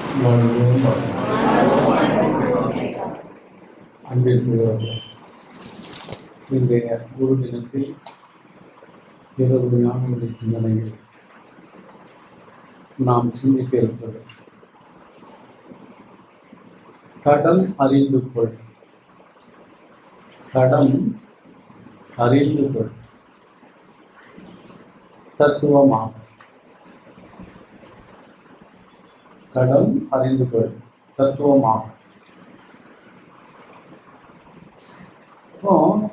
வாழ்வோம் அன்பிற்குரியவர்களே இன்றைய குரு தினத்தில் இரவு ஞானவழி சிந்தனையில் நாம் சிந்திக்க இருப்பது தடம் அறிந்து கொள் தடம் அறிந்து கொள் தத்துவமாகும் தடம் அறிந்து கொள் தத்துவமாகும் அப்போ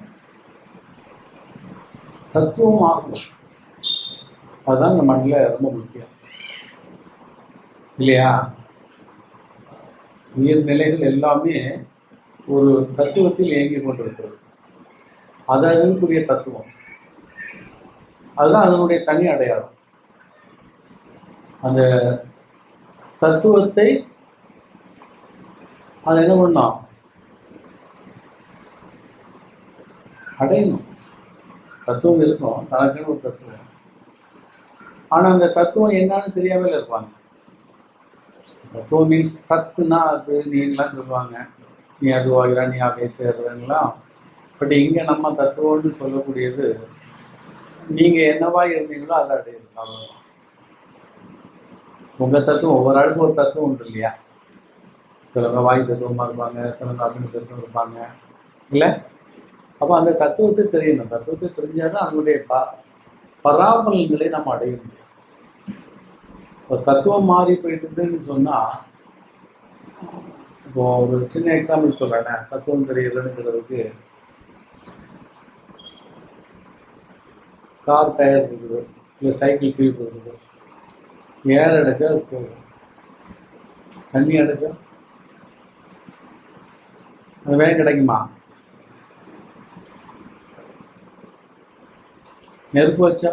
தத்துவமாகும் அதுதான் இந்த மண்ணில் ரொம்ப முக்கியம் இல்லையா உயிர்நிலைகள் எல்லாமே ஒரு தத்துவத்தில் இயங்கிக் கொண்டிருக்கிறது அது அதற்குரிய தத்துவம் அதுதான் அதனுடைய தனி அடையாளம் அந்த தத்துவத்தை அது என்ன பண்ணோம் அடையணும் தத்துவம் இருக்கும் தனக்குன்னு ஒரு தத்துவம் ஆனால் அந்த தத்துவம் என்னன்னு தெரியாமல் இருப்பாங்க தத்துவம் மீன்ஸ் தத்துனா அது நீங்களாம் சொல்லுவாங்க நீ அது வாகிறா நீ அதை சேர்றீங்களாம் பட் இங்கே நம்ம தத்துவம்னு சொல்லக்கூடியது நீங்கள் என்னவா இருந்தீங்களோ அதை அடையிறது அவ்வளோதான் உங்கள் தத்துவம் ஒவ்வொரு ஆளுக்கும் ஒரு தத்துவம் உண்டு இல்லையா சிலவங்க வாய் தத்துவமாக இருப்பாங்க சிலவங்க அக்னி தத்துவம் இருப்பாங்க இல்லை அப்போ அந்த தத்துவத்தை தெரியணும் தத்துவத்தை தெரிஞ்சால் தான் அதனுடைய ப பராமரிகளை நம்ம அடைய முடியும் ஒரு தத்துவம் மாறி போயிட்டுதுன்னு சொன்னால் இப்போ ஒரு சின்ன எக்ஸாம்பிள் சொல்கிறேன் தத்துவம் தெரியலங்கிறதுக்கு கார் டயர் இருக்குது இல்லை சைக்கிள் டியூப் இருக்குது ஏர் அடைச்சா அது போகும் தண்ணி அடைச்சா அது வேலை கிடைக்குமா நெருப்பு வச்சா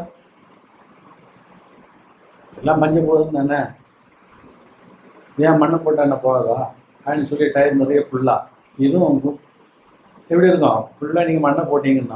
எல்லாம் மஞ்சள் போதும் தானே ஏன் மண்ணை போட்டால் என்ன போகாதா அப்படின்னு சொல்லி டயர் நிறைய ஃபுல்லாக இதுவும் உங்க- எப்படி இருக்கும் ஃபுல்லாக நீங்கள் மண்ணை போட்டீங்கன்னா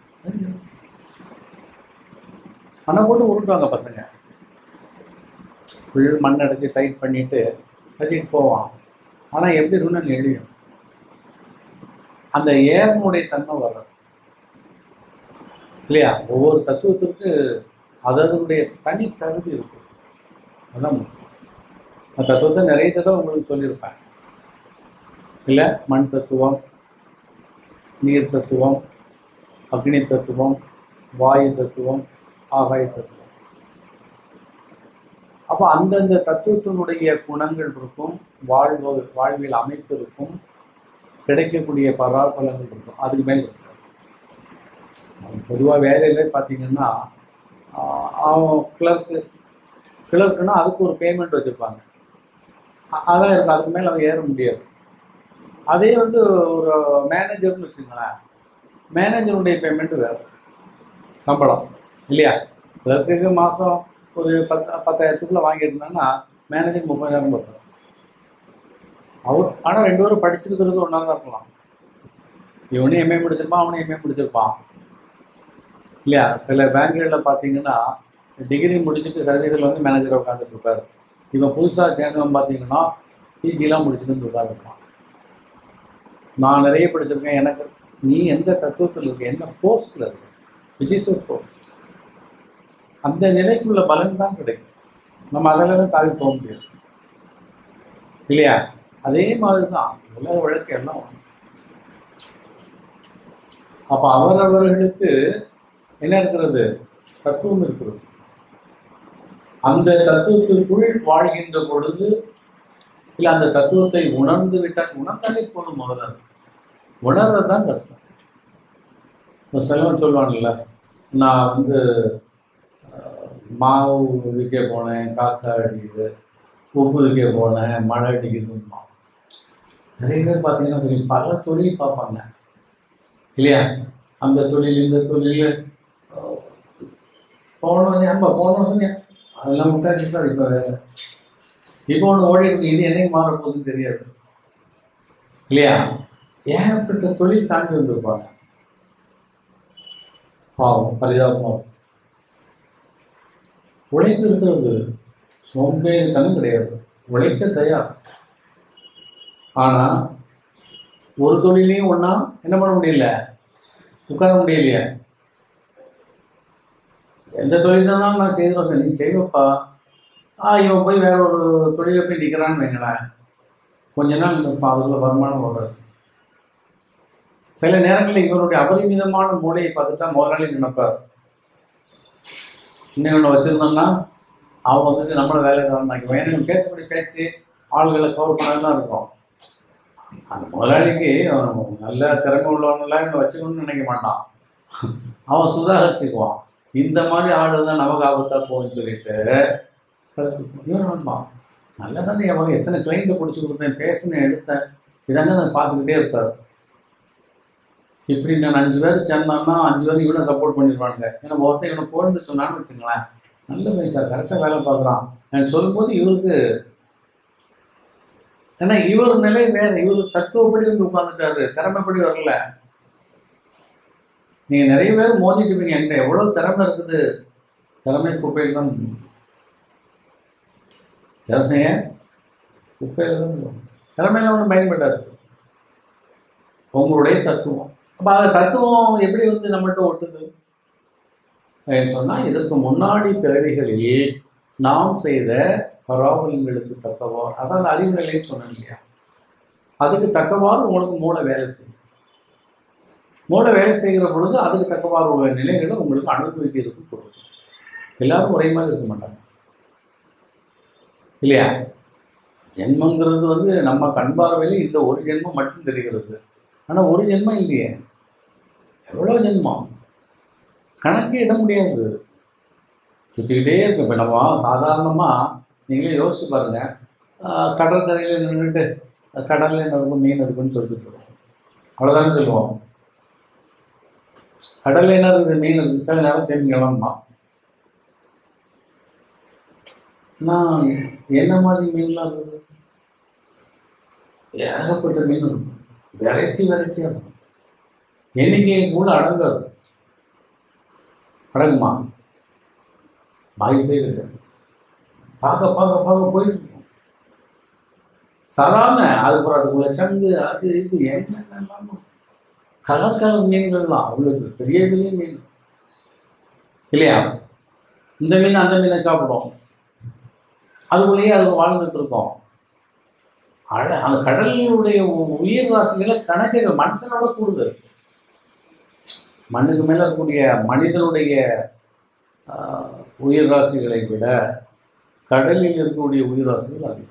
மண்ணை போட்டு உருட்டுவாங்க பசங்க ஃபுல் மண் அடைச்சி டைட் பண்ணிட்டு கட்டிட்டு போவான் ஆனால் எப்படி இருக்குன்னு நெளியும் அந்த ஏர்னுடைய தன்மை வரும் இல்லையா ஒவ்வொரு தத்துவத்திற்கு அதனுடைய தனி தகுதி இருக்கும் அதான் முக்கியம். அந்த தத்துவத்தை நிறைய தடவை உங்களுக்கு சொல்லியிருப்பேன் இல்லை மண் தத்துவம் நீர் தத்துவம் அக்னி தத்துவம் வாயு தத்துவம் ஆகாய தத்துவம் அப்போ அந்தந்த தத்துவத்தினுடைய குணங்கள் இருக்கும் வாழ்வு வாழ்வியல் அமைப்பு இருக்கும் கிடைக்கக்கூடிய பராபலங்கள் இருக்கும் அதுக்கு மேலே இருக்கும் பொதுவாக வேலையில் பார்த்தீங்கன்னா ஆஹ் அவன் கிளர்க்கு கிளர்க்குன்னா அதுக்கு ஒரு பேமெண்ட் வச்சுருப்பாங்க அதான் இருக்கும் அதுக்கு மேலே அவன் ஏற முடியாது அதே வந்து ஒரு மேனேஜர்னு வச்சுங்களேன் மேனேஜருடைய பேமெண்ட் வேறு சம்பளம் இல்லையா கிளர்க்குக்கு மாதம் ஒரு பத்து பத்தாயிரத்துக்குள்ளே வாங்கிட்டு இருந்தாங்கன்னா மேனேஜர் முப்பதாயிரம் கொடுத்தார் அவர் ஆனால் ரெண்டு பேரும் படிச்சிருக்கிறது ஒன்றா தான் இருக்கலாம் இவனும் எம்ஏ முடிச்சிருப்பான் அவனும் எம்ஏ முடிச்சிருப்பான் இல்லையா சில பேங்குகளில் பார்த்தீங்கன்னா டிகிரி முடிச்சுட்டு சர்வீஸில் வந்து மேனேஜராக உட்காந்துட்டு இருப்பார் இவன் புதுசாக சேர்ந்தவன் பார்த்தீங்கன்னா பிஜிலாம் முடிச்சுட்டு உட்காந்துருப்பான் நான் நிறைய படிச்சிருக்கேன் எனக்கு நீ எந்த தத்துவத்தில் இருக்க என்ன போஸ்டில் இருக்க விச் இஸ் போஸ்ட் அந்த நிலைக்குள்ள பலன் தான் கிடைக்கும் நம்ம அதில் தாவி போக முடியாது இல்லையா அதே மாதிரி தான் உலக வழக்கு எல்லாம் ஒண்ணு. அப்போ அவரவர்களுக்கு என்ன இருக்கிறது தத்துவம் இருக்கிறது அந்த தத்துவத்திற்குள் வாழ்கின்ற பொழுது இல்லை அந்த தத்துவத்தை உணர்ந்து விட்டால் உணர்ந்தாலே போதும் முதல்ல உணர்றது தான் கஷ்டம் இப்போ செலவன் சொல்லுவான்ல நான் வந்து அஹ், மாவு விற்க போனேன் காத்தா அடிக்குது உப்பு விற்க போனேன் மழை அடிக்குதுமா நிறைய பேர் பார்த்தீங்கன்னா தெரியும் பல தொழில் பார்ப்பாங்க இல்லையா அந்த தொழில் இந்த தொழில் அஹ், போன வருஷம் ஆமா போன வருஷம் அதெல்லாம் விட்டாச்சு சார் இப்போ வேற இப்போ ஒன்று ஓடி இருக்கு இது என்னைக்கு மாற போகுதுன்னு தெரியாது இல்லையா ஏகப்பட்ட தொழில் தாண்டி வந்திருப்பாங்க பாவம் பரிதாபமாக இருக்கும். உழைப்பு இருக்கிறது சோம்பேறித்தனம் கிடையாது உழைக்க தயார் ஆனா ஒரு தொழிலையும் ஒண்ணா என்ன பண்ண முடியல உட்கார முடியலையே எந்த தொழில் தான் நான் செய்கிறோம் நீ செய்வப்பா ஆ இவன் போய் வேற ஒரு தொழிலை போய் நிற்கிறான்னு வைங்களேன் கொஞ்ச நாள் இருப்பான் அதுக்குள்ள வருமானம் வர்றாரு சில நேரங்களில் இவருடைய அபரிமிதமான மூளையை பார்த்துட்டா முதலாளி நினைப்பார் இன்னும் ஒன்று வச்சுருந்தோம்னா அவன் வந்துட்டு நம்மளை வேலைக்காரன் ஆக்கிடுவான் ஏன்னா இவன் பேசக்கூடிய பேச்சு ஆளுகளை கவர் பண்ணதான் இருக்கும் அந்த முதலாளிக்கு அவன் நல்ல திறமை உள்ளவங்களாம் இவனை வச்சுக்கணும்னு நினைக்க மாட்டான் அவன் சுதாகரிச்சுக்குவான் இந்த மாதிரி ஆள் தான் நமக்கு ஆபத்தா போகும்னு சொல்லிட்டு இவன் நண்பான் நல்லதானே அவங்க எத்தனை கிளைண்ட்டை பிடிச்சி கொடுத்தேன் பேசினேன் எடுத்தேன் இதாங்க நான் பார்த்துக்கிட்டே இருப்பார் இப்படி நான் அஞ்சு பேர் சேர்ந்தான்னா அஞ்சு பேர் இவனை சப்போர்ட் பண்ணிடுவானுங்க ஏன்னா ஒருத்தன் இவனை போன்னு சொன்னான்னு வச்சுங்களேன் நல்ல பைசா கரெக்டாக வேலை பார்க்குறான் நான் சொல்லும்போது இவருக்கு ஏன்னா இவர் நிலை வேற இவர் தத்துவப்படி வந்து உட்காந்துட்டாரு திறமைப்படி வரல நீங்க நிறைய பேர் மோதிட்டு இருப்பீங்க என்கிட்ட எவ்வளவு திறமை இருக்குது திறமை குப்பையில் தான் திறமைய குப்பையில் தான் இருக்கும். திறமையில ஒன்றும் பயன்படாது உங்களுடைய தத்துவம் அப்போ அந்த தத்துவம் எப்படி வந்து நம்மகிட்ட ஒட்டுது அப்படின்னு சொன்னா இதற்கு முன்னாடி பிறவிகளில் நாம் செய்த பராபலங்களுக்கு தக்கவாறு அதாவது அறிவு நிலைன்னு சொன்னேன் இல்லையா அதுக்கு தக்கவாறு உங்களுக்கு மூளை வேலை செய்யும் மூளை வேலை செய்கிற பொழுது அதுக்கு தக்கவாறு உள்ள நிலைகளை உங்களுக்கு அனுபவிக்கிறதுக்கு கொடுக்கும் எல்லாரும் ஒரே மாதிரி இருக்க மாட்டாங்க இல்லையா ஜென்மங்கிறது வந்து நம்ம கண் பார்வையில் இந்த ஒரு ஜென்மம் மட்டும் தெரிகிறது ஆனால் ஒரு ஜென்மம் இல்லையே எவ்வளோ ஜென்மம் கணக்கே இட முடியாது சுற்றிக்கிட்டே இருக்கு இப்போ நம்ம சாதாரணமாக நீங்களே யோசிச்சு பாருங்க ஆஹ் கடற்கரையில் நின்றுட்டு கடலில் என்ன இருக்கும் மீன் இருக்குன்னு சொல்லிட்டு போகிறோம் அவ்வளோதானே சொல்லுவோம் கடல்ல என்ன இருக்குது மீன் இருக்குது சில நேரம் தெரிஞ்சுக்கலாம்மா நான் என்ன மாதிரி மீன்லாம் இருக்குது ஏகப்பட்ட மீன் இருக்கும் வெரைட்டி வெரைட்டியாக இருக்கும் எண்ணிக்கை கூட அடங்காது அடங்குமா வாய்ப்பே கிடையாது பார்க்க பார்க்க பார்க்க போயிட்டு இருக்கும் சாதாரண அதுக்கப்புறம் அதுக்குள்ள சங்கு அது இது என்னென்னலாம் கலர் கலர் மீன்கள்லாம் அவளுக்கு பெரிய பெரிய மீன் இல்லையா இந்த மீன் அந்த மீனை சாப்பிடும் அதுக்குள்ளேயே அது வாழ்ந்துட்டு இருக்கோம் அழ அந்த கடலினுடைய உ- உயிர் ராசிகளை கணக்கு மனுஷனோட கூடுதல் மண்ணுக்கு மேல இருக்கக்கூடிய மனிதனுடைய ஆஹ், உயிர் ராசிகளை விட கடலில் இருக்கக்கூடிய உயிர் ராசிகள் அதிகம்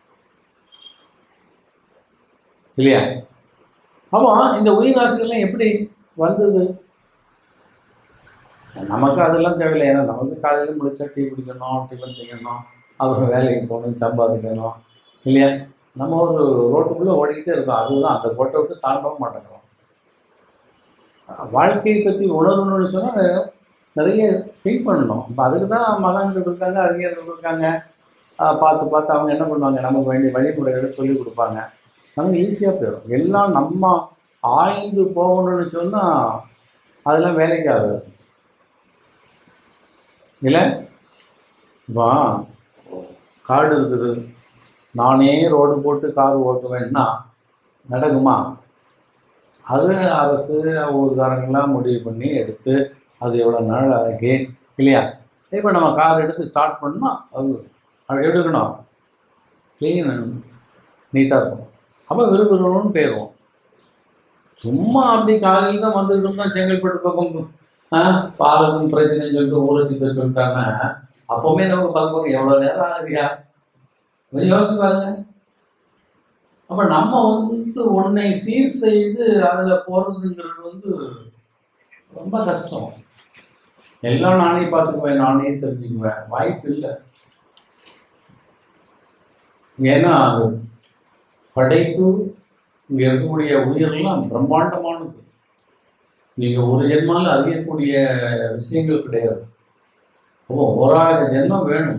இல்லையா அப்போ இந்த உயிர் ராசிகள்லாம் எப்படி வந்தது நமக்கு அதெல்லாம் தேவையில்லை ஏன்னா நமக்கு காலையில் முடிச்சா டீ குடிக்கணும் டிஃபன் செய்யணும் அப்புறம் வேலைக்கு போகணும் சம்பாதிக்கணும் இல்லையா நம்ம ஒரு ரோட்டுக்குள்ளே ஓடிக்கிட்டே இருக்கோம் அதுதான் அந்த கோட்டை விட்டு தாண்டவும் மாட்டேங்கிறோம் வாழ்க்கையை பற்றி உணரணும்னு சொன்னால் நிறைய திங்க் பண்ணணும் இப்போ அதுக்கு தான் மகான்கள் இருக்காங்க அறிஞர்கள் இருக்காங்க ஆஹ் பார்த்து பார்த்து அவங்க என்ன பண்ணுவாங்க நமக்கு வேண்டிய வழிமுறைகளை சொல்லி கொடுப்பாங்க நமக்கு ஈஸியாக போயிடும் எல்லாம் நம்ம ஆய்ந்து போகணும்னு சொன்னால் அதெல்லாம் வேலைக்கு ஆகாது இல்லை வா காடு இருக்குது நானே ரோடு போட்டு கார் ஓட்டுவேன்னா நடக்குமா அது அரசு ஊர்காரங்களாம் முடிவு பண்ணி எடுத்து அது எவ்வளோ நாள் ஆகி இல்லையா இப்போ நம்ம கார் எடுத்து ஸ்டார்ட் பண்ணோம் அது அது எடுக்கணும் க்ளீன் நீட்டாக இருக்கும் அப்போ விறுவிறுன்னு போயிடுவோம் சும்மா அப்படி காலையில் தான் வந்துட்டு இருந்தோம் செங்கல்பட்டு பக்கம் ஆ பாலக்கும் பிரச்சனைன்னு சொல்லிட்டு ஊரட்சி சொல்லிட்டாங்க அப்போவுமே நமக்கு பார்க்க எவ்வளோ நேரம் ஆகுதியா கொஞ்சம் யோசிச்சு பாருங்க அப்ப நம்ம வந்து உன்னை சீர் செய்து அதுல போறதுங்கிறது வந்து ரொம்ப கஷ்டம் எல்லாம் நானே பார்த்துக்குவேன் நானே தெரிஞ்சுக்குவேன் வாய்ப்பு இல்லை ஏன்னா அது படைப்பு இங்க இருக்கக்கூடிய உயிரெல்லாம் பிரம்மாண்டமானது நீங்க ஒரு ஜென்மால அறியக்கூடிய விஷயங்கள் கிடையாது அப்போ ஓராயிரம் ஜென்மம் வேணும்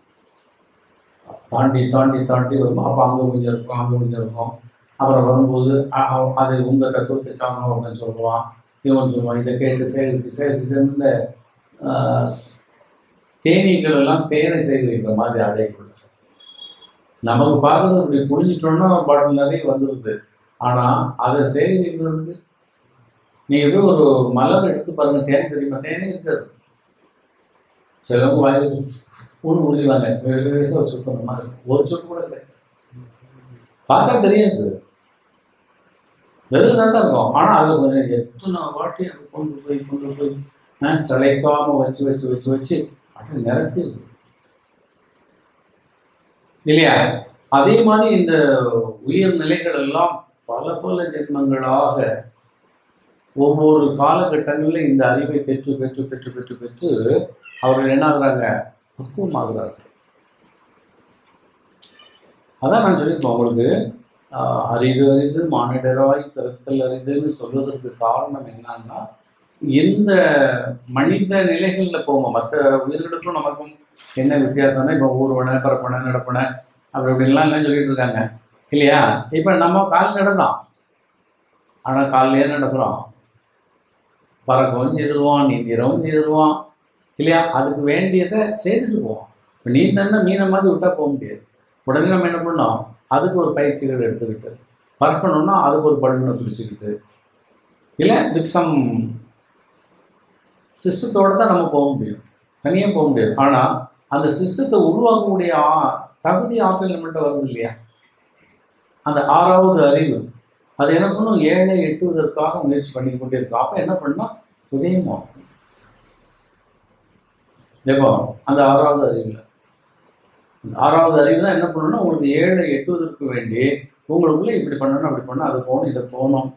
தாண்டி தாண்டி தாண்டி வரும் அப்போ அங்கே கொஞ்சம் இருக்கும் அங்கே கொஞ்சம் இருக்கும் அப்புறம் வரும்போது அ- அ- அது உங்கள் தத்துவத்தை சார்ந்தவன் ஒருத்தன் சொல்லுவான் இவன் சொல்லுவான் இதை கேட்டு சேகரித்து சேகரித்து சேர்ந்த தேனீக்கள் எல்லாம் தேனை சேகரிக்கிற மாதிரி அடையக்கூடாது நமக்கு பார்க்கறது இப்படி புரிஞ்சிட்டோம்னா ஒரு பாட்டில் நிறைய வந்துடுது ஆனால் அதை சேகரிக்கிறதுக்கு நீங்கள் போய் ஒரு மலர் எடுத்து பாருங்க தேன் தெரியுமா தேனே இருக்காது சிலவங்க வாயில் ஒன்று உரிவாங்க வேச ஒரு சொட்டு அந்த மாதிரி ஒரு சொட்டு கூட இல்லை பார்த்தா தெரியாது வெறும் தான் இருக்கும் ஆனால் அதில் கொஞ்சம் எத்தனை வாட்டி அதை கொண்டு போய் கொண்டு போய் ஆ, சளைக்காம வச்சு வச்சு வச்சு வச்சு அப்படியே நிரப்பி இருக்கு. இல்லையா அதே மாதிரி இந்த உயர் நிலைகள் எல்லாம் பல பல ஜென்மங்களாக ஒவ்வொரு காலகட்டங்களில் இந்த அறிவை பெற்று பெற்று பெற்று பெற்று பெற்று அவர்கள் என்ன ஆகுறாங்க பக்குவமாகிறார்கள் அதான் நான் சொல்லியிருப்பேன் உங்களுக்கு ஆஹ், அறிவு அறிந்து மானிடராய் பிறத்தல் அறிந்துன்னு சொல்வதற்கு காரணம் என்னன்னா இந்த மனித நிலைகளில் போவோம் மற்ற உயிர்களுக்கும் நமக்கும் என்ன வித்தியாசம்னா இப்போ ஊர்வன பரப்பன நடப்பன அப்படி இப்படின்லாம் எல்லாம் சொல்லிட்டு இருக்காங்க இல்லையா இப்போ நம்ம கால் நடந்தான் ஆனால் காலையிலே நடக்கிறோம் பறக்கவும் செய்திருவான் நீந்திரவும் செய்திருவான் இல்லையா அதுக்கு வேண்டியதை செய்துட்டு போவோம் இப்போ நீ தானே மீனை மாதிரி விட்டா போக முடியாது உடனே நம்ம என்ன பண்ணோம் அதுக்கு ஒரு பயிற்சிகள் எடுத்துக்கிட்டு பறக்கணும்னா அதுக்கு ஒரு பலூனை பிடிச்சிக்கிட்டு இல்லை வித் சம் சிஸ்டத்தோட தான் நம்ம போக முடியும் தனியாக போக முடியாது ஆனால் அந்த சிஸ்டத்தை உருவாக்கக்கூடிய ஆ- தகுதி ஆற்றல் நம்மகிட்ட வருது இல்லையா அந்த ஆறாவது அறிவு அது என்ன பண்ணும் ஏழை எட்டுவதற்காக முயற்சி பண்ணி கொண்டே இருக்கும் அப்போ என்ன பண்ணால் உதயமாகும் எப்போ அந்த ஆறாவது அறிவில் அந்த ஆறாவது அறிவு தான் என்ன பண்ணணும்னா உங்களுக்கு ஏழை எட்டுவதற்கு வேண்டி உங்களுக்குள்ள இப்படி பண்ணணும் அப்படி பண்ணணும் அது போகணும் இதை போகணும்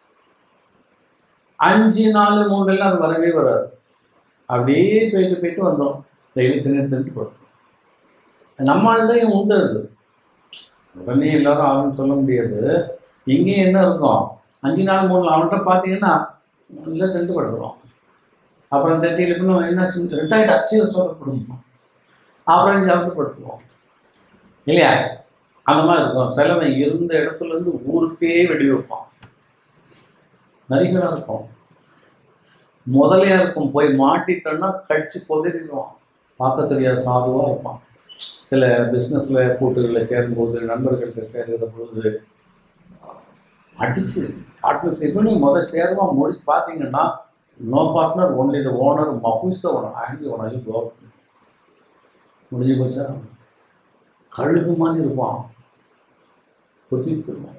அஞ்சு நாலு மூணுலாம் அது வரவே வராது அப்படியே போயிட்டு போயிட்டு வந்துடும் டெய்லி தின்னு தின்ட்டு போடும் நம்மள்டையும் உண்டு அது உடனே எல்லாரும் ஆகும்னு சொல்ல முடியாது இங்கேயும் என்ன இருக்கும் அஞ்சு நாள் மூணு அவன்கிட்ட பார்த்தீங்கன்னா இல்லை திண்டு படுத்துருவோம் அப்புறம் தட்டியில் இன்னும் என்னாச்சு ரிட்டையர்ட் அச்சு சொல்லப்படும் அப்புறம் சாப்பிட்டு படுத்துருவோம் இல்லையா அந்த மாதிரி இருக்கும் சிலவன் இருந்த இடத்துல இருந்து ஊருக்கே வெடி வைப்பான் நரிகளாக இருக்கும் முதலையா இருக்கும் போய் மாட்டிட்டோன்னா கடிச்சு கொதிடுவான் பார்க்க தெரியாத சாதுவாக இருப்பான் சில பிஸ்னஸில் கூட்டுகளில் சேரும்போது நண்பர்கள்ட்ட சேர்கிற பொழுது அடிச்சு பார்ட்னர்ஷிப்னு முதல் சேருவான் மொழி பார்த்தீங்கன்னா no partner only the owner மஹூஸ் த ஓனர் ஆங்கி ஓனர் கோ முடிஞ்சு போச்சா கழுகு மாதிரி இருப்பான் கொத்தி போயிடுவான்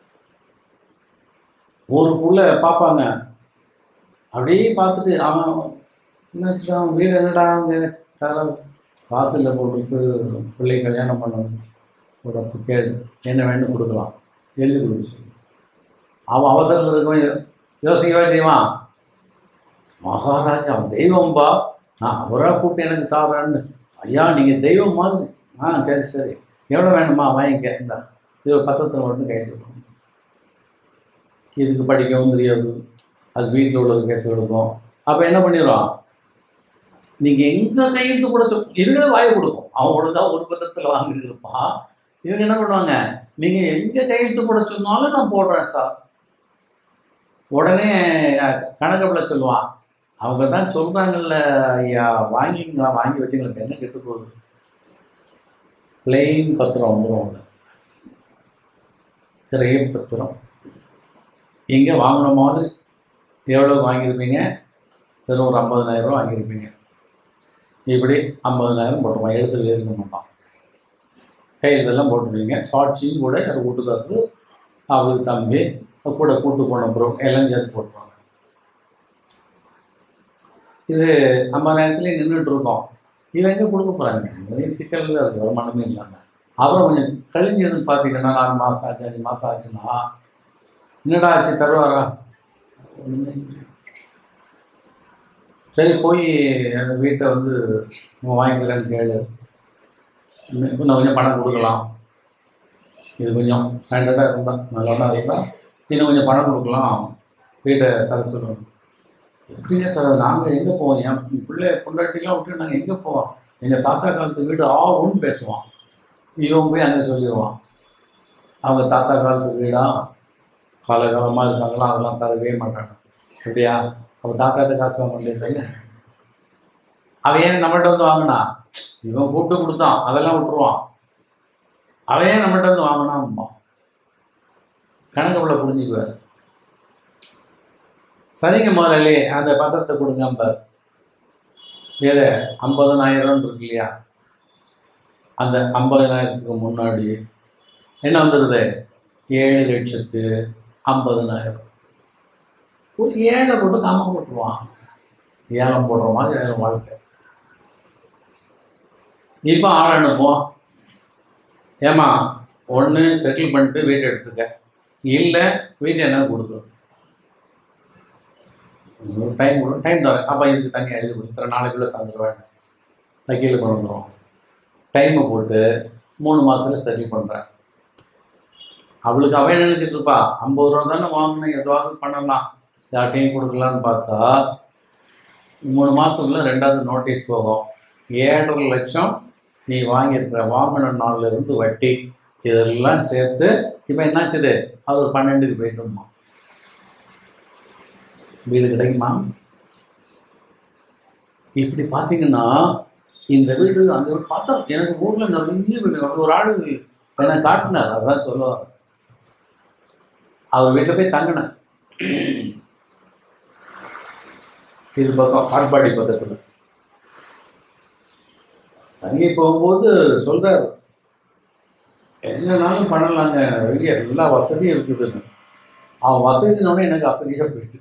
ஊருக்குள்ள பார்ப்பாங்க அப்படியே பார்த்துட்டு அவன் என்னாச்சுடா அவன் வீடு என்னடா அங்கே தர வாசலில் போட்டுட்டு பிள்ளை கல்யாணம் பண்ணணும் ஒரு அப்போ கேளு என்ன வேணும் கொடுக்கலாம் எழுதி கொடுத்து அவன் அவசரத்தில் இருக்கவன் யோ- யோசிக்கவே செய்வான் மகாராஜா தெய்வம்பா நான் அவராக கூப்பிட்டு எனக்கு தாரான்னு ஐயா நீங்கள் தெய்வம் மாதிரி ஆ சரி சரி எவ்வளோ வேணுமா வாங்கிக்க இந்தா இது ஒரு பத்திரத்தில் மட்டும் கையில் இருக்கணும் இதுக்கு படிக்கவும் தெரியாது அது வீட்டில் உள்ளது கேஸ் எடுக்கும் அப்போ என்ன பண்ணிடுவான் நீங்கள் எங்கே கையெழுத்து கூட சொல் இதுகளை வாயை கொடுக்கும் அவன் ஒழுங்கா ஒரு பத்திரத்தில் வாங்கிட்டு இருப்பான் இவங்க என்ன பண்ணுவாங்க நீங்கள் எங்கே கையெழுத்து போட சொன்னாலும் நான் போடுறேன் சார் உடனே அஹ், கணக்கப்பட சொல்லுவான் அவங்க தான் சொல்கிறாங்கல்ல ஐயா வாங்கிங்களா வாங்கி வச்சுங்களுக்கு என்ன கெட்டு போகுது பிளெயின் பத்திரம் வந்துடும் அவங்க திரைய பத்திரம் எங்கே வாங்கின மாதிரி எவ்வளோ வாங்கியிருப்பீங்க வெறும் ஒரு ஐம்பதனாயிரம் ரூபா வாங்கியிருப்பீங்க இப்படி ஐம்பதனாயிரம் போட்டுருவான் எழுத்துல இருக்க மாட்டான் கையிலெல்லாம் போட்டுருவீங்க சாட்சியும் கூட யார் வீட்டுக்காரரு அவருக்கு தம்பி கூட கூட்டு போன அப்புறம் எல்லாம் சேர்த்து போட்டுருவாங்க இது ஐம்பதாயிரத்துலேயே நின்றுட்டு இருக்கோம் இவன் எங்கே கொடுக்க போகிறாங்க சிக்கலில் இருக்கு வருமானமே இல்லாமல் அப்புறம் கொஞ்சம் கழிஞ்சதுன்னு பார்த்தீங்கன்னா நாலு மாதம் ஆச்சு அஞ்சு மாதம் ஆச்சுன்னா என்னடா ஆச்சு தருவாரா ஒண்ணுமே இல்லை. சரி போய் அந்த வீட்டை வந்து நம்ம வாங்கிக்கிறேன்னு கேளு இன்னும் இன்னும் கொஞ்சம் பணம் கொடுக்கலாம் இது கொஞ்சம் ஸ்டாண்டர்டாக இருந்தால் நல்லவனா இருந்தால் இன்னும் கொஞ்சம் பணம் கொடுக்கலாம் வீட்டை தர சொல்லணும் எப்படியே தர நாங்கள் எங்கே போவோம் என் பிள்ளை பொண்டாட்டிலாம் விட்டு நாங்கள் எங்கே போவோம் எங்கள் தாத்தா காலத்து வீடு ஆகும்னு பேசுவான் இவன் போய் அங்கே சொல்லிடுவான் அவங்க தாத்தா காலத்து வீடா காலகாலமாக இருக்காங்களா அதெல்லாம் தரவே மாட்டாங்க அப்படியா அவன் தாத்தாட்ட காசு வாங்க முடியாது அவன் ஏன் நம்மள்ட்ட வந்து வாங்கினா இவன் கூப்பிட்டு கொடுத்தான் அதெல்லாம் விட்டுருவான் அவையே நம்மகிட்ட வந்து வாங்கினா கணக்கு புரிஞ்சுக்குவார் சரிங்க முதலாளி அந்த பத்திரத்தை கொடுங்க அம்பார் வேற ஐம்பதனாயிரம் இருக்கு இல்லையா அந்த ஐம்பதனாயிரத்துக்கு முன்னாடி என்ன வந்துடுது ஏழு லட்சத்து ஐம்பதனாயிரம் ஒரு ஏழை போட்டு காம போட்டுருவான் ஏலம் போடுற மாதிரி ஏலம் வாழ்க்கை இப்போ ஆள் அனுப்புவோம் ஏமா ஒன்று செட்டில் பண்ணிட்டு வீட்டை எடுத்துக்க இல்லை வீட்டை என்ன கொடுக்கும் டைம் கொடு டைம் தரேன் அப்போ இதுக்கு தனியாக எழுதி கொடுத்துறேன் நாளைக்குள்ளே தந்துடுவேன் வக்கீல் கொண்டு வந்துடும் டைமை போட்டு மூணு மாதத்தில் செட்டில் பண்ணுறேன் அவளுக்கு அவன் நினச்சிட்டு இருப்பா ஐம்பது ரூபா தானே வாங்கணும் எதுவாவது பண்ணலாம் யார்ட்டையும் கொடுக்கலான்னு பார்த்தா மூணு மாதத்துக்குள்ள ரெண்டாவது நோட்டீஸ் போகும் ஏழரை லட்சம் நீ வாங்கியிருக்கிற வாங்கின நாள்ல இருந்து வட்டி இதெல்லாம் சேர்த்து இப்போ என்னாச்சுது அது ஒரு பன்னெண்டுக்கு போயிட்டுமா வீடு கிடைக்குமா இப்படி பார்த்தீங்கன்னா இந்த வீடு அந்த வீடு பார்த்தா எனக்கு ஊரில் நிறைய வீடு ஒரு ஆள் எனக்கு காட்டினார் அதான் சொல்லுவார் அவர் வீட்டில் போய் தங்கினேன் இது பக்கம் காட்பாடி பக்கத்தில் தங்கி போகும்போது சொல்றாரு என்னனாலும் பண்ணலாங்க வெளியே எல்லா வசதியும் இருக்குதுன்னு அவன் வசதினோடனே எனக்கு வசதியாக போயிட்டு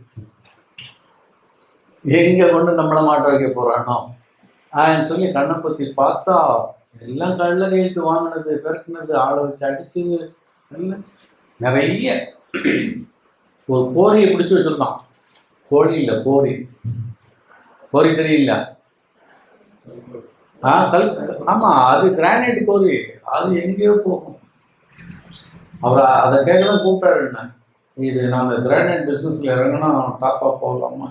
எங்கே கொண்டு நம்மளை மாட்ட வைக்க போகிறானோ ஆன்னு சொல்லி கண்ணை பற்றி பார்த்தா எல்லாம் கள்ள கையெழுத்து வாங்கினது பெருக்கினது ஆளை வச்சு அடிச்சது எல்லாம் நிறைய ஒரு கோரியை பிடிச்சி வச்சிருக்கான் கோழி இல்லை கோரி கோரி தெரியல ஆ கல் ஆமாம் அது கிரானைட் கோரி அது எங்கேயோ போகும் அவர் அதை கேட்க தான் கூப்பிட்டாரு என்ன இது நாங்கள் கிரானைட் பிஸ்னஸில் இறங்கினா டாப்பாக போகலாமா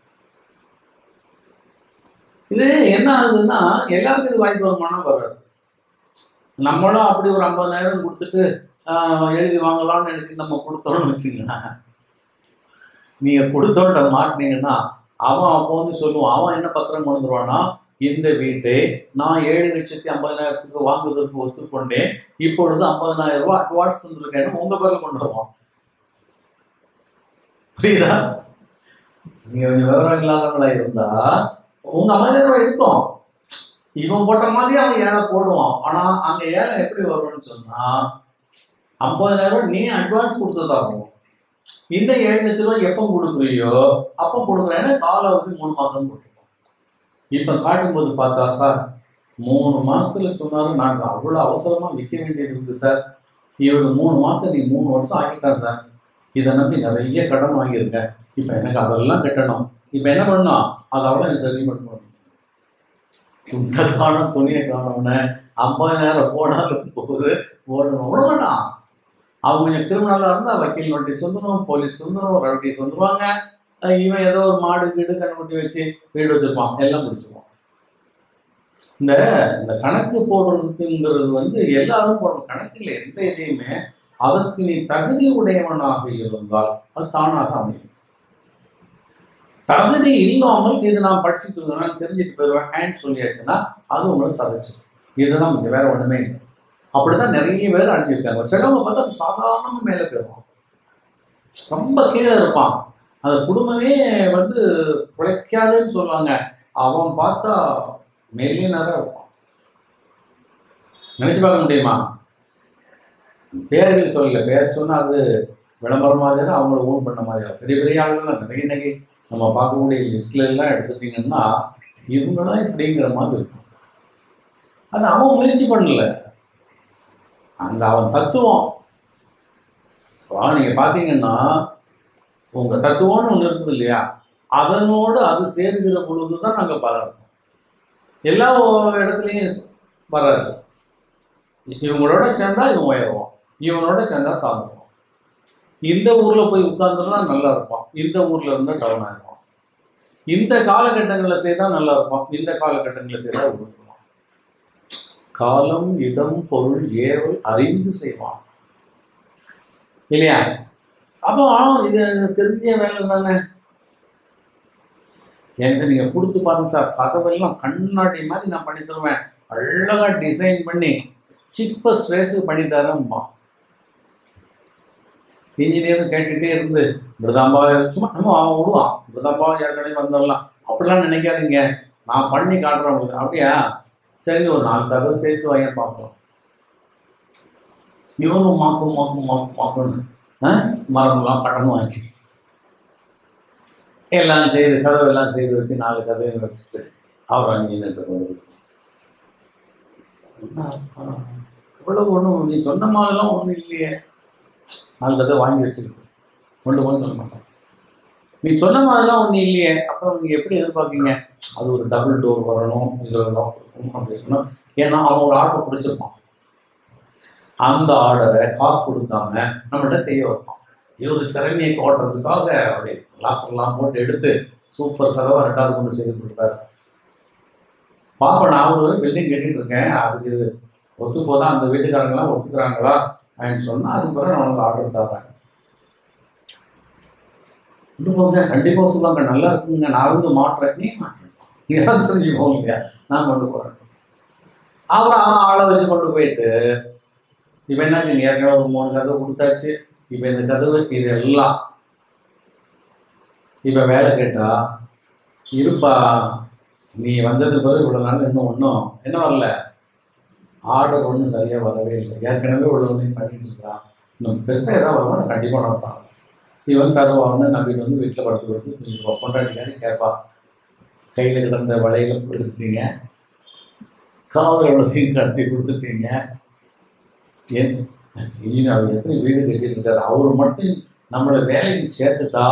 இது என்ன ஆகுதுன்னா எல்லாருக்கும் இது வாய்ப்பு வருமானம் வராது நம்மளும் அப்படி ஒரு ஐம்பதாயிரம் கொடுத்துட்டு ஆஹ், எழுதி வாங்கலாம்னு நினச்சி நம்ம கொடுத்தோம்னு வச்சுங்களேன் நீங்கள் கொடுத்தோன்ற மாட்டினீங்கன்னா அவன் அப்போ வந்து சொல்லுவான் அவன் என்ன பத்திரம் கொண்டு வந்துருவான்னா இந்த வீட்டை நான் ஏழு லட்சத்தி ஐம்பதாயிரத்துக்கு வாங்குவதற்கு ஒத்துக்கொண்டேன் இப்பொழுது ஐம்பதனாயிரம் ரூபாய் அட்வான்ஸ் தந்திருக்கேன்னு உங்க பேர்ல கொண்டு வருவான் புரியுதா நீங்க கொஞ்சம் விவரம் இல்லாதவங்களா இருந்தா உங்க ஐம்பதாயிரம் ரூபாய் இருக்கும் இவன் போட்ட மாதிரி அவன் ஏழை போடுவான் ஆனா அங்க ஏழை எப்படி வரும்னு சொன்னா ஐம்பதாயிரம் ரூபாய் நீ அட்வான்ஸ் கொடுத்ததாகும் இந்த ஏழு லட்ச ரூபாய் எப்போ கொடுக்குறியோ அப்போ கொடுக்குறேன்னு காலாவதி மூணு மாசம் போட்டுருக்கோம் இப்போ காட்டும்போது பார்த்தா சார் மூணு மாசத்துல சொன்னாரு நாங்கள் அவ்வளோ அவசரமா விற்க வேண்டியது இருக்கு சார் இவர் மூணு மாசத்துல நீ மூணு வருஷம் ஆகிட்டான் சார் இதை நம்பி நிறைய கடன் வாங்கியிருக்கேன் இப்போ எனக்கு அதெல்லாம் கட்டணும் இப்போ என்ன பண்ணணும் அதை அவ்வளோ நீ செட்டில்மெண்ட் பண்ணணும் துண்டை காணும் துணியை காணும்னு ஐம்பதாயிரம் போனாலும் போகுது ஓடணும் விட மாட்டான் அவங்க கொஞ்சம் கிரிமினலாக இருந்தால் வக்கீல் நோட்டீஸ் வந்துடும் போலீஸ் வந்துடும் நோட்டீஸ் வந்துருவாங்க அஹ் இவன் ஏதோ ஒரு மாடு கீடு கண்ணுக்குட்டி வச்சு வீடு வச்சிருப்பான் எல்லாம் முடிச்சிருவான் இந்த இந்த கணக்கு போடுறதுக்குங்கிறது வந்து எல்லாரும் போடுற கணக்கில் எந்த இதையுமே அதற்கு நீ தகுதி உடையவனாக இருந்தால் அது தானாக அமையும் தகுதி இல்லாமல் இது நான் படிச்சுட்டு இருக்கேன் தெரிஞ்சுட்டு போயிடுவேன் ஹேண்ட் சொல்லியாச்சுன்னா அது உங்களை சதைச்சு இதுதான் இங்க வேற ஒண்ணுமே இல்லை அப்படிதான் நிறைய பேர் அடைஞ்சிருக்காங்க சிலவங்க பார்த்தா சாதாரணமா மேலே போயிடுவான் ரொம்ப கீழே இருப்பான் அந்த குடும்பமே வந்து பிழைக்காதுன்னு சொல்லுவாங்க அவன் பார்த்தா மில்லியனராக இருப்பான் நினைச்சு பார்க்க முடியுமா பேர்கள் சொல்லல பேர் சொன்னா அது விளம்பரம் மாதிரி அவங்கள ஓன் பண்ண மாதிரி ஆகும். பெரிய பெரிய ஆளுங்களாம் நிறைய இன்னைக்கு நம்ம பார்க்கக்கூடிய லிஸ்ட்ல எல்லாம் எடுத்துட்டீங்கன்னா இவங்களாம் இப்படிங்கிற மாதிரி இருக்கும் அது அவன் முயற்சி பண்ணல அங்க அவன் தத்துவம் இப்போ நீங்க பாத்தீங்கன்னா உங்க தத்துவம்னு ஒண்ணு இருக்குது இல்லையா அதனோடு அது சேர்கிற பொழுதுதான் நாங்க பலரும் எல்லா இடத்துலையும் வராது இவங்களோட சேர்ந்தா இவன் உயருவான் இவனோட சேர்ந்தா தாழ்ந்துருவான் இந்த ஊர்ல போய் உட்கார்ந்துருந்தா நல்லா இருப்பான் இந்த ஊர்ல இருந்தா டவுன் ஆயிடுவான் இந்த காலகட்டங்களில் செய்தா நல்லா இருப்பான் இந்த காலகட்டங்களில் செய்தா விழுந்துருவான் காலம் இடம் பொருள் ஏவல் அறிந்து செய்வான் இல்லையா அப்போ இது தெரிஞ்ச வேலை தானே என்கிட்ட நீங்க கொடுத்து பாருங்க சார் கதவெல்லாம் கண்ணாடி மாதிரி நான் பண்ணி தருவேன் அழகா டிசைன் பண்ணி சிப்பஸ்ட் ரேஸுக்கு பண்ணிட்டாரும்மா இன்ஜினியர் கேட்டுகிட்டே இருந்து மிருதாம்பா சும்மா நம்ம அவன் விடுவான் மிருதாம்பா ஏற்கனவே வந்துடலாம் அப்படிலாம் நினைக்காதீங்க நான் பண்ணி காட்டுறேன் உங்களுக்கு அப்படியா சரி ஒரு நாலு கதவை சேர்த்து வாங்க பார்ப்போம் இவரும் மாக்கும் மாக்கும் மாக்கும் மாக்கும்னு ஆ மரம்லாம் கடன் வாங்கி எல்லாம் செய்து கதவு எல்லாம் செய்து வச்சு நாலு கதவையும் வச்சுட்டு அவர் அங்கே நின்று வருது இவ்வளவு ஒன்றும் நீ சொன்ன மாதிரிலாம் ஒன்றும் இல்லையே நாலு கதை வாங்கி வச்சிருக்கு கொண்டு போய் சொல்ல மாட்டேன் நீ சொன்ன மாதிரிலாம் ஒன்றும் இல்லையே அப்போ நீங்கள் எப்படி எதிர்பார்க்கீங்க அது ஒரு டபுள் டோர் வரணும் இதில் லாக் இருக்கும் அப்படி சொன்னால் ஏன்னா அவன் ஒரு ஆர்டர் பிடிச்சிருப்பான் அந்த ஆர்டரை காசு கொடுக்காம நம்மகிட்ட செய்ய வைப்பான் இவர் திறமையை காட்டுறதுக்காக அப்படி லாக்கர்லாம் போட்டு எடுத்து சூப்பர் கதவை ரெண்டாவது கொண்டு செய்து கொடுத்தாரு பாப்பா நான் ஒரு பில்டிங் கட்டிட்டு இருக்கேன் அதுக்கு ஒத்து போதா அந்த வீட்டுக்காரங்களாம் ஒத்துக்கிறாங்களா அப்படின்னு சொன்னால் அதுக்கு பிறகு நான் உனக்கு ஆர்டர் தர்றேன் கொண்டு போங்க கண்டிப்பாக ஒத்துக்குவாங்க நல்லா இருக்குங்க நான் வந்து மாட்டுறேன் நீ மாட்டுறேன் இடம் தெரிஞ்சு போங்க இல்லையா நான் கொண்டு போகிறேன் அவர் ஆளை வச்சு கொண்டு போயிட்டு இப்போ என்னாச்சு நீ ஏற்கனவே ஒரு மூணு கதவு கொடுத்தாச்சு இப்போ இந்த கதவு இது எல்லாம் இப்போ வேலை கேட்டா இருப்பா நீ வந்தது பிறகு இவ்வளோ நாள் இன்னும் ஒன்றும் என்ன வரல ஆர்டர் ஒன்றும் சரியாக வரவே இல்லை ஏற்கனவே இவ்வளோ ஒன்றையும் பண்ணிட்டு இருக்கிறான் இன்னும் பெருசாக ஏதாவது வருமா நான் கண்டிப்பாக நடத்தான் இவன் தருவான்னு நம்பிட்டு வந்து வீட்டில் படுத்து கொடுத்து கொஞ்சம் கொண்டாடிக்காரு கேட்பா கையில் கிடந்த வளையல எடுத்துட்டீங்க காதல் எவ்வளோத்தையும் கடத்தி கொடுத்துட்டீங்க ஏன் இனி அவர் எத்தனை வீடு கட்டிட்டு இருக்காரு அவர் மட்டும் நம்மளை வேலைக்கு சேர்த்துட்டா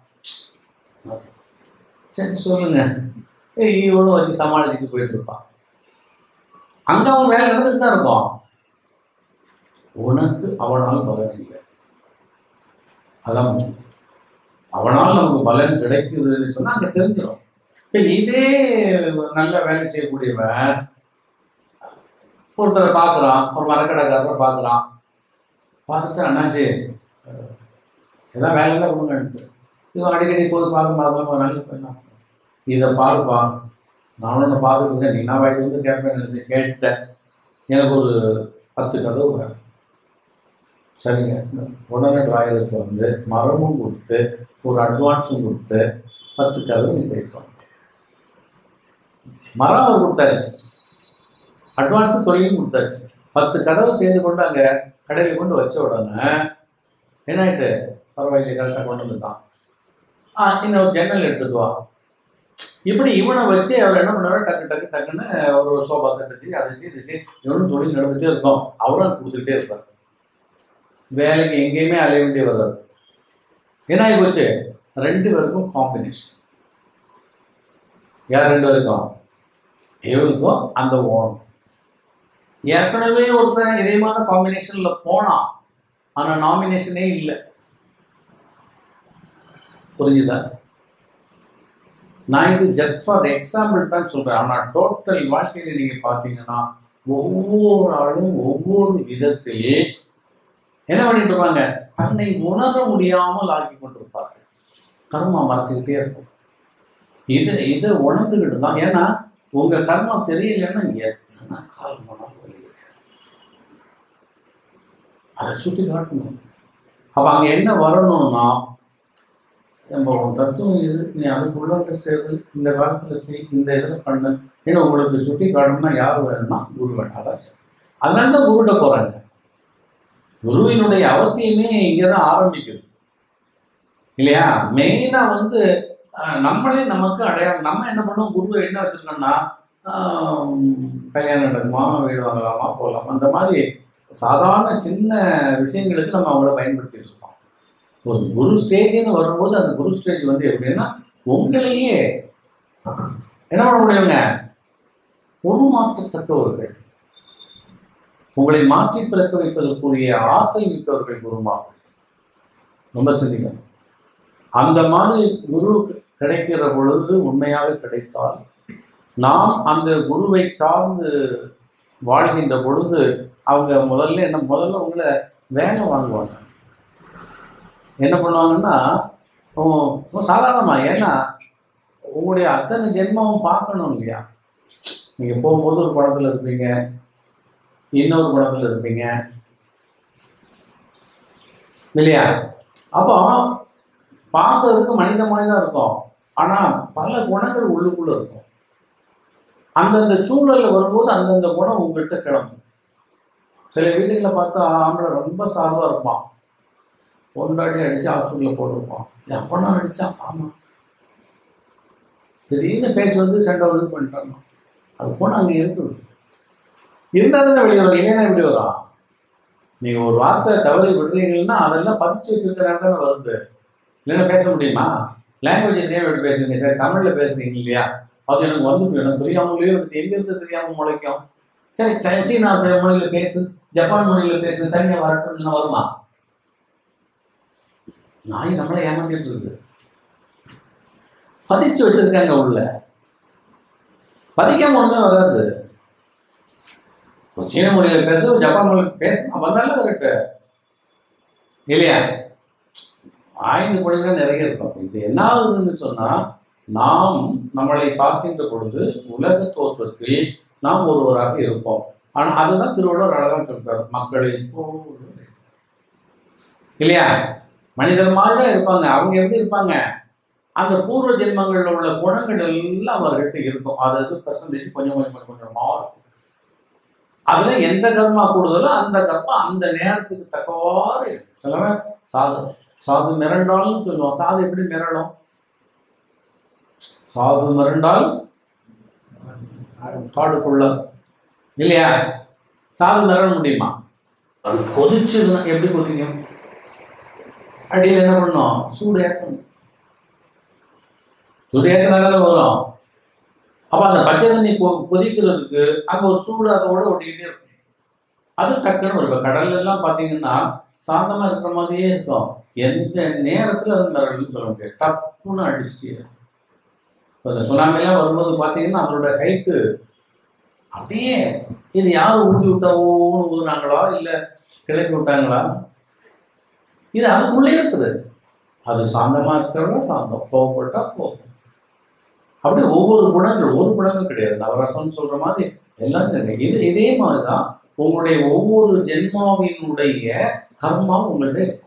சரி சொல்லுங்க ஏய், இவனும் வச்சு சமாளிச்சுட்டு போயிட்டு இருப்பான் அங்க அவன் வேலை நடந்துட்டு தான் இருப்பான் உனக்கு அவனால் பலன் இல்லை அதான் முக்கியம். அவனால் நமக்கு பலன் கிடைக்குதுன்னு சொன்னா அங்க தெரிஞ்சிடும் இப்ப இதே நல்ல வேலை செய்யக்கூடியவன் ஒருத்தரை பார்க்குறான் ஒரு மரக்கடைக்காரரை பார்க்குறான் பார்த்துட்டு அண்ணாச்சி அஹ், ஏதாவது வேலையெல்லாம் கொடுங்கன்ட்டு இவன் அடிக்கடி போது பார்க்க மாதிரி நல்ல பெண்ணா இதை பாருப்பா நானும் ஒன்று பார்த்துட்டு இருக்கேன் நீ நான் வயது வந்து கேட்பேன் நினைச்சு கேட்டேன் எனக்கு ஒரு பத்து கதவு வேணும் சரிங்க உடனே டிராயருக்கு வந்து மரமும் கொடுத்து ஒரு அட்வான்ஸும் கொடுத்து பத்து கதவு நீ சேர்க்கணும் மரம் அவர் கொடுத்தாச்சு அட்வான்ஸும் தொழிலும் கொடுத்தாச்சு பத்து கதவு சேர்ந்து கொண்டு அங்கே கடையில் கொண்டு வச்ச உடனே என்ன ஆயிட்டு பரவாயில்லை கரெக்டாக கொண்டு வந்துட்டான் ஆ இன்னொரு ஜன்னல் எடுத்துட்டு வா இப்படி இவனை வச்சு அவர் என்ன பண்ணுவாரு டக்கு டக்கு டக்குன்னு ஒரு சோஃபா செட் வச்சு அதை வச்சு இது வச்சு இவனும் தொழில் நடந்துகிட்டே இருக்கும் அவரும் கொடுத்துக்கிட்டே இருப்பார் வேலைக்கு எங்கேயுமே அலைய வேண்டிய வராது என்ன ஆகி போச்சு ரெண்டு பேருக்கும் காம்பினேஷன் யார் ரெண்டு பேருக்கும் இவருக்கும் அந்த ஓனும் ஏற்கனவே ஒருத்தன் இதே மாதிரி காம்பினேஷன்ல போனான் ஆனா நாமினேஷனே இல்லை புரிஞ்சுதா நான் இது ஜஸ்ட் ஃபார் எக்ஸாம்பிள் தான் சொல்றேன் ஆனா டோட்டல் வாழ்க்கையில நீங்க பாத்தீங்கன்னா ஒவ்வொரு ஆளும் ஒவ்வொரு விதத்திலே என்ன பண்ணிட்டு இருப்பாங்க தன்னை உணர முடியாமல் ஆக்கி கொண்டிருப்பார்கள் கர்மா மறைச்சிக்கிட்டே இருக்கும் இது இதை உணர்ந்துக்கிட்டு தான் ஏன்னா உங்க கர்மம் தெரியலன்னா எத்தனை காலம் வேணாலும் வழி கிடையாது அதை சுட்டி காட்டணும் அப்ப அங்க என்ன வரணும்னா நம்ம உன் தத்துவம் இது நீ அதுக்குள்ள சேர்த்து இந்த காலத்துல செய் இந்த இதில் பண்ணு ஏன்னா உங்களுக்கு சுட்டி காட்டணும்னா யார் வேணும்னா குரு வேணும் அதான் சரி. அதனால தான் குருட்ட போறாங்க குருவினுடைய அவசியமே இங்கே தான் ஆரம்பிக்குது இல்லையா மெயினாக வந்து அஹ், நம்மளே நமக்கு அடையாளம் நம்ம என்ன பண்ணோம் குருவை என்ன வச்சிருக்கோம்னா ஆம், கல்யாணம் நடக்குமா வீடு வாங்கலாமா போகலாமா அந்த மாதிரி சாதாரண சின்ன விஷயங்களுக்கு நம்ம அவங்கள பயன்படுத்திட்டு இருக்கோம் ஒரு குரு ஸ்டேஜ்னு வரும்போது அந்த குரு ஸ்டேஜ் வந்து எப்படின்னா உங்களையே என்ன பண்ண முடியுங்க உருமாற்றத்தக்கவர்கள் உங்களை மாற்றி பிறக்க வைப்பதற்குரிய ஆற்றல் மிக்கவர்கள் குருமார்கள் ரொம்ப சிந்திக்கணும் அந்த மாதிரி குரு கிடைக்கிற பொழுது உண்மையாக கிடைத்தால் நாம் அந்த குருவை சார்ந்து வாழ்கின்ற பொழுது அவங்க முதல்ல என்ன முதல்ல உங்களை வேலை வாங்குவாங்க என்ன பண்ணுவாங்கன்னா சாதாரணமா ஏன்னா உங்களுடைய அத்தனை ஜென்மமும் பார்க்கணும் இல்லையா நீங்கள் போகும்போது ஒரு படத்தில் இருப்பீங்க இன்னொரு குணத்துல இருப்பீங்க இல்லையா அப்போ பார்க்கறதுக்கு மனித மாதிரி தான் இருக்கும் ஆனா பல குணங்கள் உள்ளுக்குள்ள இருக்கும் அந்தந்த சூழல்ல வரும்போது அந்தந்த குணம் உங்கள்கிட்ட கிளம்பும் சில வீடுகளை பார்த்தா ஆம்பளை ரொம்ப சார்பா இருப்பான் பொண்டாட்டி அடிச்சு ஹாஸ்பிட்டலில் போட்டிருப்பான் எப்பனா அடிச்சான் ஆமா திடீர்னு பேச்சு வந்து சண்டை வந்து பண்ணிட்டாங்க அது போனால் அங்கே இருக்குது இருந்தால் தானே வெளியே வரும் இல்லைன்னா எப்படி வரும் நீங்கள் ஒரு வார்த்தை தவறி விடுறீங்கன்னா அதெல்லாம் பதிச்சு வச்சிருக்கிறாங்க தானே வருது இல்லைன்னா பேச முடியுமா லாங்குவேஜ் தெரியாம எப்படி பேசுறீங்க சரி தமிழில் பேசுறீங்க இல்லையா அது எனக்கு வந்து எனக்கு தெரியாமலேயோ எனக்கு எங்கேருந்து தெரியாமல் முளைக்கும் சரி ச- சீனா மொழியில் பேசு ஜப்பான் மொழியில் பேசு தனியாக வரட்டும்னு வருமா நாய் நம்மளை ஏமாத்திட்டு இருக்கு பதிச்சு வச்சிருக்காங்க உள்ள பதிக்காம ஒண்ணுமே வராது ஒரு சீன மொழியில பேச ஒரு ஜப்பான் மொழியில பேச வந்தாலும் கரெக்டு இல்லையா ஆய்ந்து மொழிகள் நிறைய இருக்கும் இது என்ன ஆகுதுன்னு சொன்னா நாம் நம்மளை பார்க்கின்ற பொழுது உலக தோற்றத்தில் நாம் ஒருவராக இருப்போம் ஆனா அதுதான் திருவள்ளுவர் அழகா சொல்றாரு மக்களை போல இல்லையா மனிதர் மாதிரி தான் இருப்பாங்க அவங்க எப்படி இருப்பாங்க அந்த பூர்வ ஜென்மங்களில் உள்ள குணங்கள் எல்லாம் அவர்கிட்ட இருக்கும் அது அது பர்சன்டேஜ் கொஞ்சம் கொஞ்சம் கொஞ்சம் கொஞ்சமாக இருக்கும் அதுல எந்த கர்மா கூடுதலோ அந்த கர்மா அந்த நேரத்துக்கு தக்கவாறு இருக்கும். சிலவன் சாது சாது மிரண்டால்னு சொல்லுவோம் சாது எப்படி மிரளும் சாது மிரண்டால் காடுக்குள்ள இல்லையா சாது மிரள முடியுமா அது கொதிச்சதுன்னா எப்படி கொதிக்கும் அடியில் என்ன பண்ணும் சூடு ஏற்றணும் சூடு ஏற்றினால வரும் அப்போ அந்த பச்சை தண்ணி கொ- கொதிக்கிறதுக்கு அங்கே ஒரு சூடு அதோட ஒட்டிக்கிட்டே இருக்கும் அது டக்குன்னு வரும் இப்போ கடல்ல எல்லாம் பார்த்தீங்கன்னா சாந்தமாக இருக்கிற மாதிரியே இருக்கும் எந்த நேரத்தில் அது மிரள்னு சொல்ல முடியாது டப்புன்னு அடிச்சுட்டே இருக்கும். இப்போ இந்த சுனாமிலாம் வரும்போது பார்த்தீங்கன்னா அதோட ஹைட்டு அப்படியே இது யார் ஊதி விட்டா ஓன்னு ஊதுனாங்களா இல்லை கிளப்பி விட்டாங்களா இது அதுக்குள்ளே இருக்குது அது சாந்தமா இருக்கிறவங்க சாந்தம் கோவப்பட்டா கோபம் அப்படியே ஒவ்வொரு குணங்கள் ஒரு குணங்கள் கிடையாது நவரசம்னு சொல்ற மாதிரி எல்லாத்தையும் கிடையாது. இது இதே மாதிரிதான் உங்களுடைய ஒவ்வொரு ஜென்மாவினுடைய கர்மா உங்கள்ட்ட இருக்கும்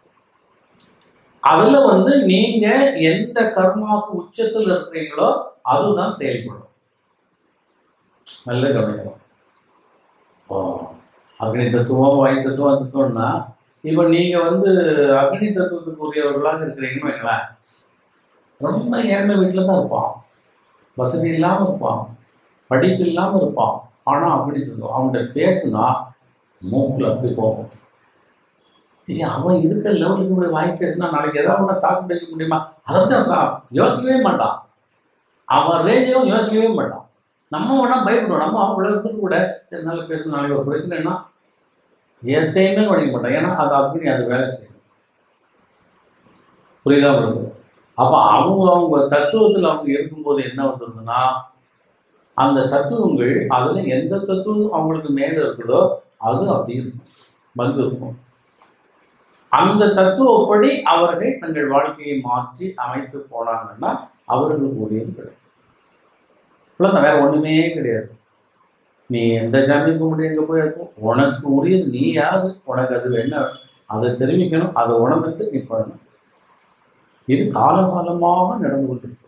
அதுல வந்து நீங்க எந்த கர்மாவுக்கு உச்சத்துல இருக்கிறீங்களோ அதுதான் செயல்படும் நல்ல கவனிக்கலாம் ஓ அக்னி தத்துவம் வாயு தத்துவம் தத்துவம்னா இப்போ நீங்க வந்து அக்னி தத்துவத்துக்கு உரியவர்களாக இருக்கிறீங்கன்னு வைங்களேன் ரொம்ப ஏழ்மை வீட்டில் தான் இருப்பான் வசதி இல்லாமல் இருப்பான் படிப்பு இல்லாமல் இருப்பான் ஆனால் அப்படி இருக்கும் அவன்கிட்ட பேசுனா மூக்கில் அப்படி போகும் ஏய் அவன் இருக்கிற லெவலுக்கு இப்படி வாங்கி பேசினா நாளைக்கு ஏதாவது ஒன்று தாக்கு பிடிக்க முடியுமா அதை தான் சா யோசிக்கவே மாட்டான் அவன் ரேஞ்சையும் யோசிக்கவே மாட்டான் நம்ம வேணா பயப்படுவோம் நம்ம அவங்கள இருந்து கூட சரி நல்லா பேசணும் நாளைக்கு ஒரு பிரச்சனைனா எத்தையுமே கவனிக்க மாட்டான் ஏன்னா அது அப்படி அது வேலை செய்யும் புரியுதா உங்களுக்கு அப்போ அவங்க அவங்க தத்துவத்தில் அவங்க இருக்கும்போது என்ன வந்துருதுன்னா அந்த தத்துவங்கள் அதில் எந்த தத்துவம் அவங்களுக்கு மேலே இருக்குதோ அது அப்படி இருக்கும் வந்து இருக்கும் அந்த தத்துவப்படி அவர்கள் தங்கள் வாழ்க்கையை மாற்றி அமைத்து போனாங்கன்னா அவர்களுக்கு உரியது கிடையாது இவ்வளோதான் வேற ஒண்ணுமே கிடையாது நீ எந்த சாமி கும்பிட்டு எங்க போய் இருக்கும் உனக்கு உரியது நீ யாரு உனக்கு அது என்ன அதை தெரிவிக்கணும் அதை உணர்ந்துட்டு நீ பண்ணணும் இது காலகாலமாக நடந்து கொண்டிருக்கு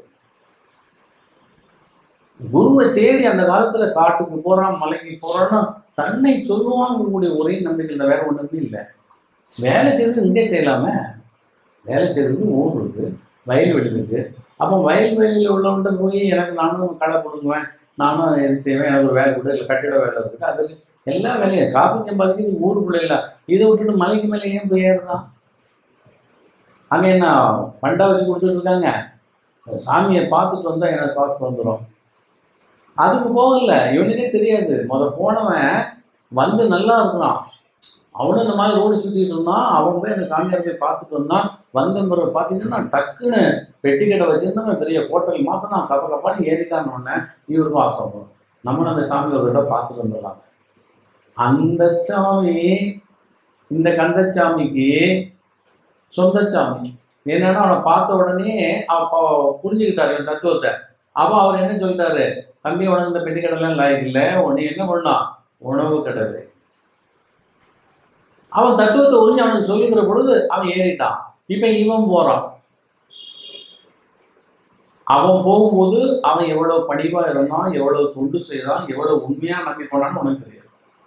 குருவை தேடி அந்த காலத்துல காட்டுக்கு போறான் மலைக்கு போறான்னா தன்னை சொல்லுவாங்கக்கூடிய ஒரே நம்பிக்கை வேற ஒண்ணுமே இல்லை வேலை செய்து இங்கே செய்யலாமே வேலை செய்யறதுக்கு ஊர் இருக்கு வயல்வெளி இருக்கு அப்போ வயல்வெளியில் உள்ளவன்ட்ட போய் எனக்கு நானும் களை கொடுங்குவேன் நானும் இது செய்வேன் எனக்கு ஒரு வேலை கொடு இல்லை கட்டிட வேலை இருக்குது அதுக்கு எல்லா வேலையும் காசு சம்பாதிக்கிறது ஊருக்குள்ள இல்லை இதை விட்டுட்டு மலைக்கு மேலே ஏன் போய் ஏறுறான் அங்கே என்ன பண்டா வச்சு கொடுத்துட்டு இருக்காங்க சாமியை பார்த்துட்டு வந்தால் எனக்கு காசு வந்துடும் அதுக்கு போகல இவனுக்கே தெரியாது முத போனவன் வந்து நல்லா இருக்கிறான் அவனும் இந்த மாதிரி ரோடு சுற்றிட்டு இருந்தான் அவன் போய் அந்த சாமியார் போய் பார்த்துட்டு வந்தான் வந்த பிறகு பார்த்தீங்கன்னா டக்குன்னு பெட்டி கடை வச்சிருந்தவன் பெரிய ஹோட்டல் மாத்தினா கப்ப கப்பான்னு ஏறிட்டான் உடனே இவருக்கும் ஆசை வரும் நம்மளும் அந்த சாமி ஒரு தடவை பார்த்துட்டு வந்துடலாம் அந்த சாமி இந்த கந்தச்சாமிக்கு சொந்தச்சாமி என்னன்னா அவனை பார்த்த உடனே அப்போ புரிஞ்சுக்கிட்டாரு என் தத்துவத்தை அப்போ அவர் என்ன சொல்லிட்டாரு தம்பி உனக்கு இந்த பெட்டி கடைலாம் லாய்க்கு இல்லை நீ என்ன பண்ணலாம் உணவு கடலை அவன் தத்துவத்தை உறிஞ்சு அவனுக்கு சொல்லுகிற பொழுது அவன் ஏறிட்டான் இப்போ இவன் போறான் அவன் போகும்போது அவன் எவ்வளவு பணிவா இருந்தான் எவ்வளவு தொண்டு செய்றான் எவ்வளவு உண்மையா நம்பி போனான்னு உனக்கு தெரியாது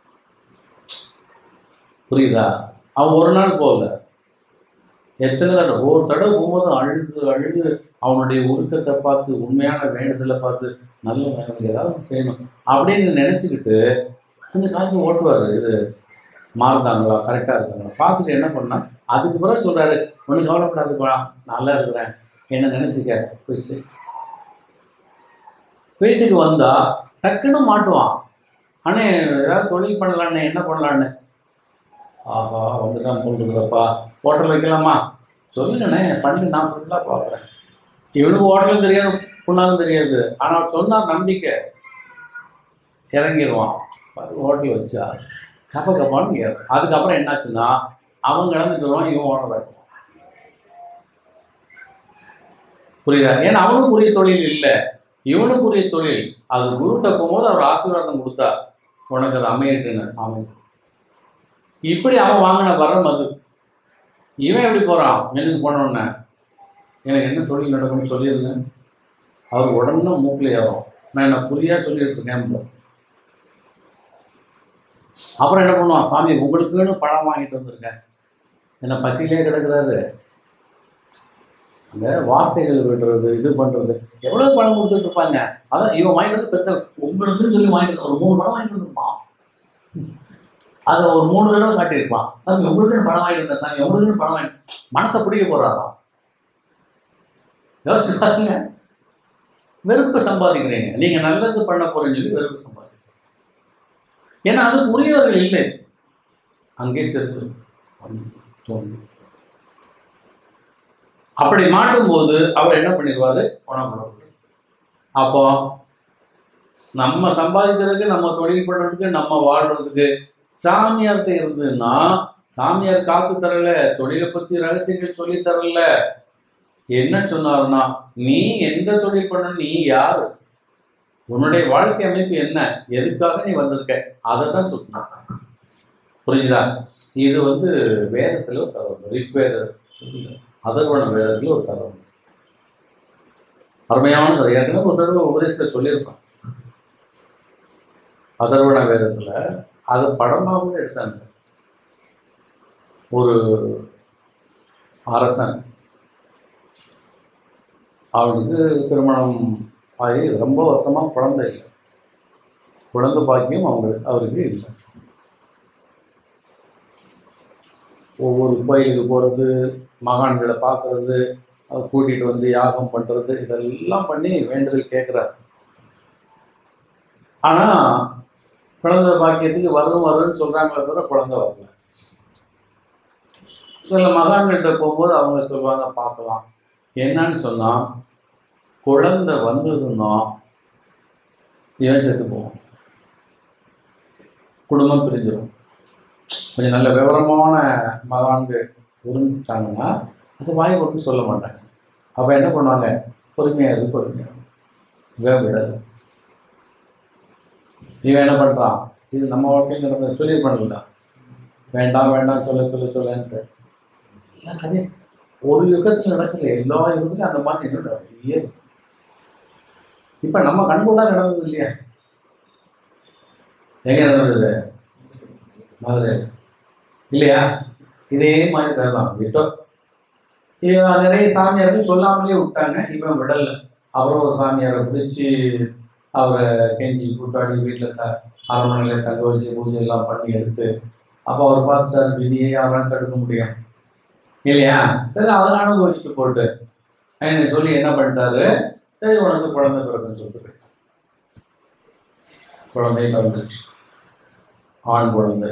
புரியுதா அவன் ஒரு நாள் போகல எத்தனை தடவை ஒரு தடவை போகும்போது அழுது அழுது அவனுடைய உருக்கத்தை பார்த்து உண்மையான வேண்டுதலை பார்த்து நல்ல எனக்கு ஏதாவது செய்யணும் அப்படின்னு நினச்சிக்கிட்டு அந்த காலத்தில் ஓட்டுவார் இது மாறுதாங்களா கரெக்டாக இருக்காங்களா பார்த்துட்டு என்ன பண்ணா அதுக்கு பிறகு சொல்கிறாரு ஒன்றும் கவலைப்படாதுப்பா நல்லா இருக்கிறேன் என்ன நினச்சிக்க போய் செய். வீட்டுக்கு வந்தா டக்குன்னு மாட்டுவான் அண்ணே ஏதாவது தொழில் பண்ணலான்னு என்ன பண்ணலான்னு ஆஹா வந்துட்டான் போல் இருக்குதப்பா ஹோட்டல் வைக்கலாமா சொல்லுங்கண்ணே ஃபண்டு நான் ஃபுல்லாக பார்க்குறேன் இவனுக்கு ஹோட்டலும் தெரியாது புண்ணாலும் தெரியாது ஆனால் சொன்னால் நம்பிக்கை இறங்கிடுவான் ஹோட்டல் வச்சா கப்ப கப்பான்னு ஏறும் அதுக்கப்புறம் என்னாச்சுன்னா அவன் கிளம்பிட்டுருவான் இவன் ஓனர் ஆயிடுவான் புரியுதா ஏன்னா அவனுக்கு உரிய தொழில் இல்லை இவனுக்கு உரிய தொழில் அது குருட்ட போகும்போது அவர் ஆசீர்வாதம் கொடுத்தா உனக்கு அது அமையட்டுன்னு அவன் இப்படி அவன் வாங்கின வரம் அது இவன் எப்படி போகிறான் மெனுக்கு போனோடனே எனக்கு என்ன தொழில் நடக்கும்னு சொல்லிடுங்க அவர் உடனே மூக்கில் ஏறும் நான் என்ன புரியா சொல்லிட்டு இருக்கேன் bro. அப்புறம் என்ன பண்ணுவான் சாமி உங்களுக்குன்னு பழம் வாங்கிட்டு வந்திருக்கேன் என்ன பசியிலே கிடக்குறாரு அந்த வார்த்தைகள் விடுறது இது பண்றது எவ்வளவு பணம் கொடுத்துட்டு இருப்பாங்க அதான் இவன் வாங்கிட்டு வந்து பெருசா உங்களுக்குன்னு சொல்லி வாங்கிட்டு வந்து- ஒரு மூணு பழம் வாங்கிட்டு வந்திருப்பான் அதை ஒரு மூணு தடவை காட்டியிருப்பான் சாமி உங்களுக்குன்னு பணம் வாங்கிட்டு வந்தேன் சாமி உங்களுக்குன்னு பணம் வாங்கிட்டு மனசை பிடிக்க போறாராம் யோசிச்சு பாருங்க வெறுப்பு சம்பாதிக்கிறீங்க நீங்க நல்லது பண்ண போறேன்னு சொல்லி வெறுப்பு சம்பாதிக்கிறீங்க ஏன்னா அதுக்கு உரியவர்கள் இல்லை அங்கே தெரிஞ்சு தோணும் அப்படி மாட்டும்போது அவர் என்ன பண்ணிடுவாரு உணவு அப்போ நம்ம சம்பாதிக்கிறதுக்கு நம்ம தொழில் பண்றதுக்கு நம்ம வாழ்றதுக்கு சாமியார்கிட்ட இருந்ததுன்னா சாமியார் காசு தரல தொழிலை பத்தி ரகசியங்கள் சொல்லி தரல என்ன சொன்னாருன்னா நீ எந்த தொழில் பண்ண நீ யாரு உன்னுடைய வாழ்க்கை அமைப்பு என்ன எதுக்காக நீ வந்திருக்க அதை தான் சொன்னான் புரிஞ்சுதா இது வந்து வேதத்துல ஒரு தகவல் ரிக்வேத அதர்வண வேதத்துல ஒரு தகவல் அருமையான கதை. ஏற்கனவே ஒரு தடவை உபதேசத்தை சொல்லியிருப்பான் அதர்வண வேதத்துல அதை படமாக கூட எடுத்தாங்க ஒரு அரசன் அவனுக்கு திருமணம் ஆகி ரொம்ப வருஷமாக குழந்தை இல்லை குழந்தை பாக்கியம் அவங்க அவருக்கு இல்லை ஒவ்வொரு கோயிலுக்கு போகிறது மகான்களை பார்க்கறது கூட்டிகிட்டு வந்து யாகம் பண்ணுறது இதெல்லாம் பண்ணி வேண்டுதல் கேட்குறாரு ஆனால் குழந்தை பாக்கியத்துக்கு வரும் வரும்னு சொல்கிறாங்களே தவிர குழந்தை வரல சில மகான்கிட்ட போகும்போது அவங்க சொல்லுவாங்க பார்க்கலாம் என்னன்னு சொன்னால் குழந்தை வந்ததுன்னா ஏன் செத்து போவோம் குடும்பம் பிரிஞ்சிடும் கொஞ்சம் நல்ல விவரமான மகான்கள் இருந்துட்டாங்கன்னா அது வாய் கொண்டு சொல்ல மாட்டாங்க அப்போ என்ன பண்ணுவாங்க பொறுமையாக இருக்கு பொறுமையாக இவன் விடலை இவன் என்ன பண்ணுறான் இது நம்ம வாழ்க்கையில் நடந்த சொல்லி பண்ணல வேண்டாம் வேண்டாம் சொல்ல சொல்ல சொல்லன்ட்டு எல்லாம் கதையும் ஒரு யுகத்தில் நடக்கல எல்லா யுகத்திலும் அந்த மாதிரி என்ன நிறைய இருக்கு. இப்ப நம்ம கண்கூடா நடந்தது இல்லையா எங்க நடந்தது மதுரை இல்லையா இதே மாதிரி கதை தான் விட்டோம் இவன் நிறைய சாமியார்கள் சொல்லாமலே விட்டாங்க இவன் விடல அப்புறம் ஒரு சாமியாரை பிடிச்சி அவரை கெஞ்சி கூட்டாடி வீட்டில் த அரண்மனையில் தங்க வச்சு பூஜை எல்லாம் பண்ணி எடுத்து அப்போ அவர் பார்த்துட்டாரு விதியை யாராலும் தடுக்க முடியும் இல்லையா சரி அதை அனுபவிச்சுட்டு போட்டு என்னை சொல்லி என்ன பண்ணிட்டாரு சரி உனக்கு குழந்தை பிறகுன்னு சொல்லிட்டு போயிட்டான். குழந்தை பிறந்துச்சு ஆண் குழந்தை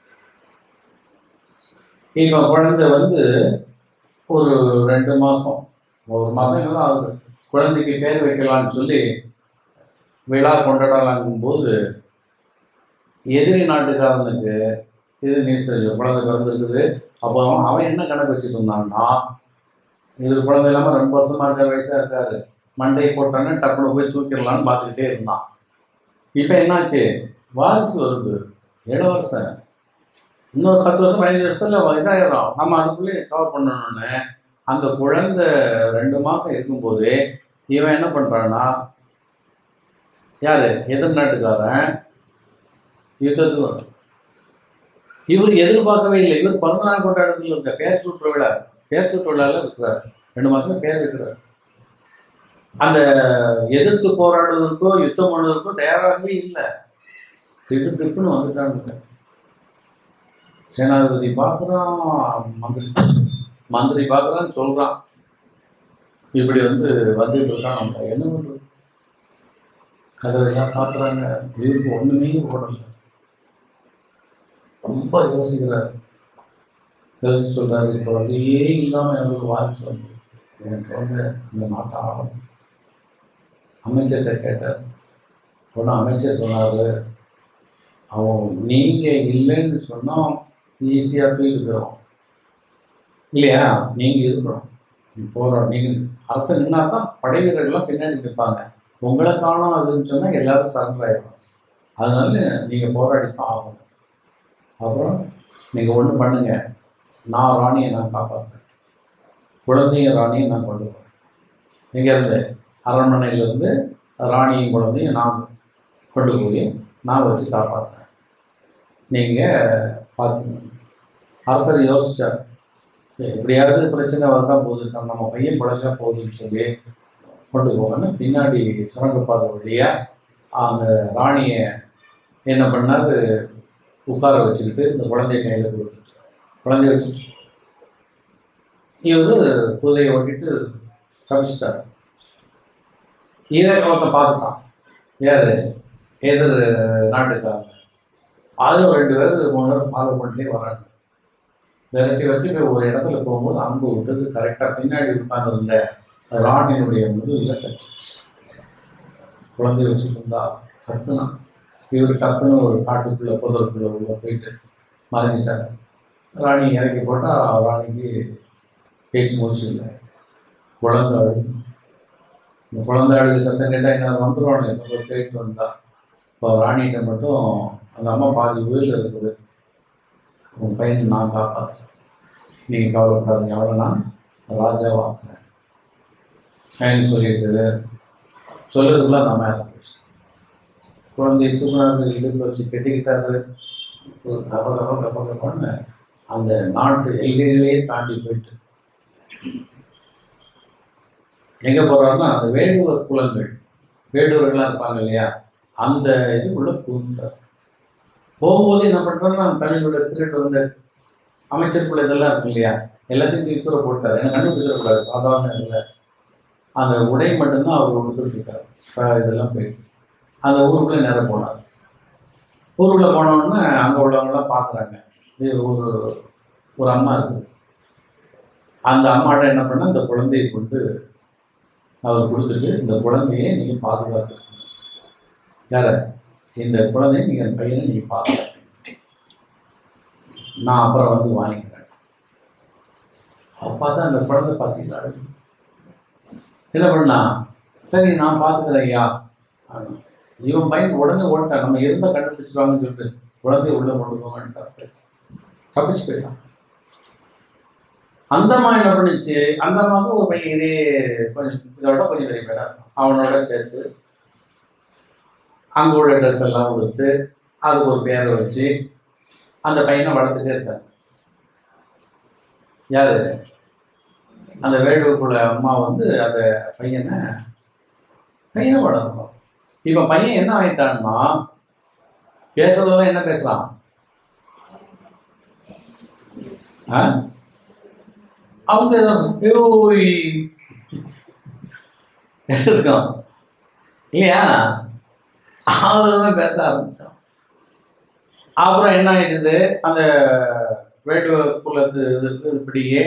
இப்போ குழந்தை வந்து ஒரு ரெண்டு மாதம் ஒரு மாதம் எல்லாம் ஆகுது குழந்தைக்கு பேர் வைக்கலாம்னு சொல்லி விழா கொண்டாடலாங்கும் போது எதிரி நாட்டுக்காரனுக்கு இது நியூஸ் தெரியும் குழந்தை பிறந்திருக்குது அப்போ அவன் அவன் என்ன கணக்கு வச்சுட்டு இருந்தான்னா இவர் குழந்தை இல்லாமல் ரொம்ப வருஷமா இருக்கார் வயசாக இருக்காரு மண்டையை போட்டானே டக்குனு போய் தூக்கிடலான்னு பார்த்துக்கிட்டே இருந்தான் இப்போ என்னாச்சு வாரிசு வருது இளவரசன் இன்னொரு பத்து வருஷம் பதினஞ்சு வருஷத்துல இதாயிரும் நம்ம அதுக்குள்ளேயே கவர் பண்ணணும்னு அந்த குழந்தை ரெண்டு மாசம் இருக்கும்போதே இவன் என்ன பண்றான்னா யாரு எதிர் நாட்டுக்காரன் யுத்தத்துக்கு இவர் எதிர்பார்க்கவே இல்லை இவர் பிறந்தநாள் கொண்டாடத்துல இருக்க பேர் சூற்று விழா பேர் சூற்று விழால இருக்கிறார் ரெண்டு மாசத்துல பேர் வைக்கிறார் அந்த எதிர்த்து போராடுவதற்கோ யுத்தம் பண்ணுவதற்கோ தயாராகவே இல்லை திடு திப்புன்னு வந்துட்டாங்க சேனாதிபதி பார்க்குறான் மந்திரி மந்திரி பார்க்குறான்னு சொல்கிறான் இப்படி வந்து வந்துட்டு இருக்கான் நம்ம என்ன பண்ணுறது கதவையெல்லாம் சாத்துறாங்க இவருக்கு ஒன்றுமே ஓடல ரொம்ப யோசிக்கிறாரு யோசிச்சு சொல்றாரு இப்போ வழியே இல்லாமல் எனக்கு ஒரு வாரிசு வந்து எனக்கு வந்து இந்த நாட்டை ஆகணும் அமைச்சர்கிட்ட கேட்டார் ஒன்று அமைச்சர் சொன்னார் அவன் நீங்கள் இல்லைன்னு சொன்னால் ஈஸியாக தூக்கிட்டு போயிடும் இல்லையா நீங்கள் இருக்கணும் போகிறோம் நீங்கள் அரசு நின்னா தான் படை வீரர்கள்லாம் பின்னாடி நிற்பாங்க உங்களை காணும் அதுன்னு சொன்னால் எல்லாரும் சரண்டர் ஆகிடும் அதனால நீங்கள் போராடி தான் ஆகணும் அப்புறம் நீங்கள் ஒன்று பண்ணுங்க நான் ராணியை நான் காப்பாற்றுறேன் குழந்தைய ராணியை நான் கொண்டு வரேன் எங்கேருந்து அரண்மனையிலேருந்து ராணியும் குழந்தையும் நான் கொண்டு போய் நான் வச்சு காப்பாற்றுறேன் நீங்கள் பார்த்துக்கணும் அரசர் யோசிச்சார் எப்படியாவது பிரச்சனை வரதான் போகுது சார் நம்ம பையன் பிழைச்சா போகுதுன்னு சொல்லி கொண்டு போகணும்னு பின்னாடி சுரங்கப்பாதை வழியாக அந்த ராணியை என்ன பண்ணார் உட்கார வச்சுக்கிட்டு இந்த குழந்தைய கையில் கொடுத்துட்டு குழந்தைய வச்சுட்டு இவர் குதிரையை ஓட்டிட்டு தப்பிச்சிட்டார் இதை ஒருத்தன் பார்த்துட்டான் யார் எதிர் நாட்டுக்காரங்க அதில் ரெண்டு பேர் மூணு பேர் ஃபாலோ பண்ணிட்டே வராங்க விரட்டி விரட்டி போய் ஒரு இடத்துல போகும்போது அம்பு விட்டது கரெக்டாக பின்னாடி உட்கார்ந்துருந்த ராணியினுடைய முதுகில் தச்சு குழந்தைய வச்சுட்டு இருந்தா கத்துனான் இவர் டக்குன்னு ஒரு காட்டுக்குள்ளே புதருக்குள்ளே உள்ள போயிட்டு மறைஞ்சிட்டாரு ராணி இறக்கி போட்டால் ராணிக்கு பேச்சு மூச்சு இல்லை குழந்தை அழுது இந்த குழந்தை அழுது சத்தம் கேட்டால் என்ன வந்துடுவானே சொல்ல கேட்டு வந்தா இப்போ ராணிகிட்ட மட்டும் அந்த அம்மா பாதி உயிரில் இருக்குது உன் பையனை நான் காப்பாற்றுறேன் நீங்கள் கவலைப்படாதீங்க அவளை நான் ராஜாவாக்குறேன் அப்படின்னு சொல்லிட்டு சொல்லுறதுக்குள்ள அந்த அம்மா இருந்துச்சு குழந்தைய தூங்கினாரு இடுப்பு வச்சு கெட்டிக்கிட்டாரு ஒரு கப கப கப கபன்னு அந்த நாட்டு எல்லையிலேயே தாண்டி போயிட்டு எங்கே போகிறாருன்னா அந்த வேடுவர் குலங்கள் வேடுவர்கள்லாம் இருப்பாங்க இல்லையா அந்த இதுக்குள்ளே புகுந்தார் போகும்போது என்ன பண்ணுறாருன்னா அந்த தனியோட திருட்டு வந்த அமைச்சருக்குள்ள இதெல்லாம் இருக்கு இல்லையா எல்லாத்தையும் தூக்கிற போட்டார் எனக்கு கண்டுபிடிச்சிடக்கூடாது சாதாரண இல்லை அந்த உடை மட்டும்தான் அவர் கொடுத்துருக்காரு இதெல்லாம் போயிட்டு அந்த ஊருக்குள்ளே நேர போனார் ஊருக்குள்ளே போனோடனே அங்கே உள்ளவங்களாம் பார்க்குறாங்க இது ஒரு ஒரு அம்மா இருக்குது அந்த அம்மாட்ட என்ன பண்ணால் இந்த குழந்தையை கொண்டு அவர் கொடுத்துட்டு இந்த குழந்தையை நீங்கள் பாதுகாத்துக்கணும் யார இந்த குழந்தையை நீங்கள் பையனை நீங்கள் பாதுகாத்து நான் அப்புறம் வந்து வாங்கிக்கிறேன் அப்போ தான் அந்த குழந்தை பசிக்கிறாரு என்ன பண்ணா சரி நான் பார்த்துக்கிறேன் ஐயா ஆனா, இவன் பையன் உடனே ஓட்டான் நம்ம இருந்தால் கண்டுபிடிச்சிருவாங்கன்னு சொல்லிட்டு குழந்தைய உள்ள கொண்டு போங்கன்ட்டு தப்பிச்சு போயிட்டான் அந்த அம்மா என்ன பண்ணுச்சு அந்த அம்மாவுக்கு ஒரு பையன் இதே கொஞ்சம் இதோட கொஞ்சம் பெரிய பையனா இருக்கும். அவனோட சேர்த்து அங்கே உள்ள ட்ரெஸ் எல்லாம் கொடுத்து அதுக்கு ஒரு பேரை வச்சு அந்த பையனை வளர்த்துட்டே இருக்காங்க யாரு அந்த வேடுவுக்குள்ள அம்மா வந்து அந்த பையனை பையனை வளர்க்கணும் இப்போ பையன் என்ன ஆயிட்டான்னா பேசுறதெல்லாம் என்ன பேசுறான் ஆ? அவங்க ஏதோ ஓய் எடுத்துருக்கோம் இல்லையா அவதான் பேச ஆரம்பிச்சான் அப்புறம் என்ன ஆயிடுது அந்த வேடுவ குலத்து இது- இப்படியே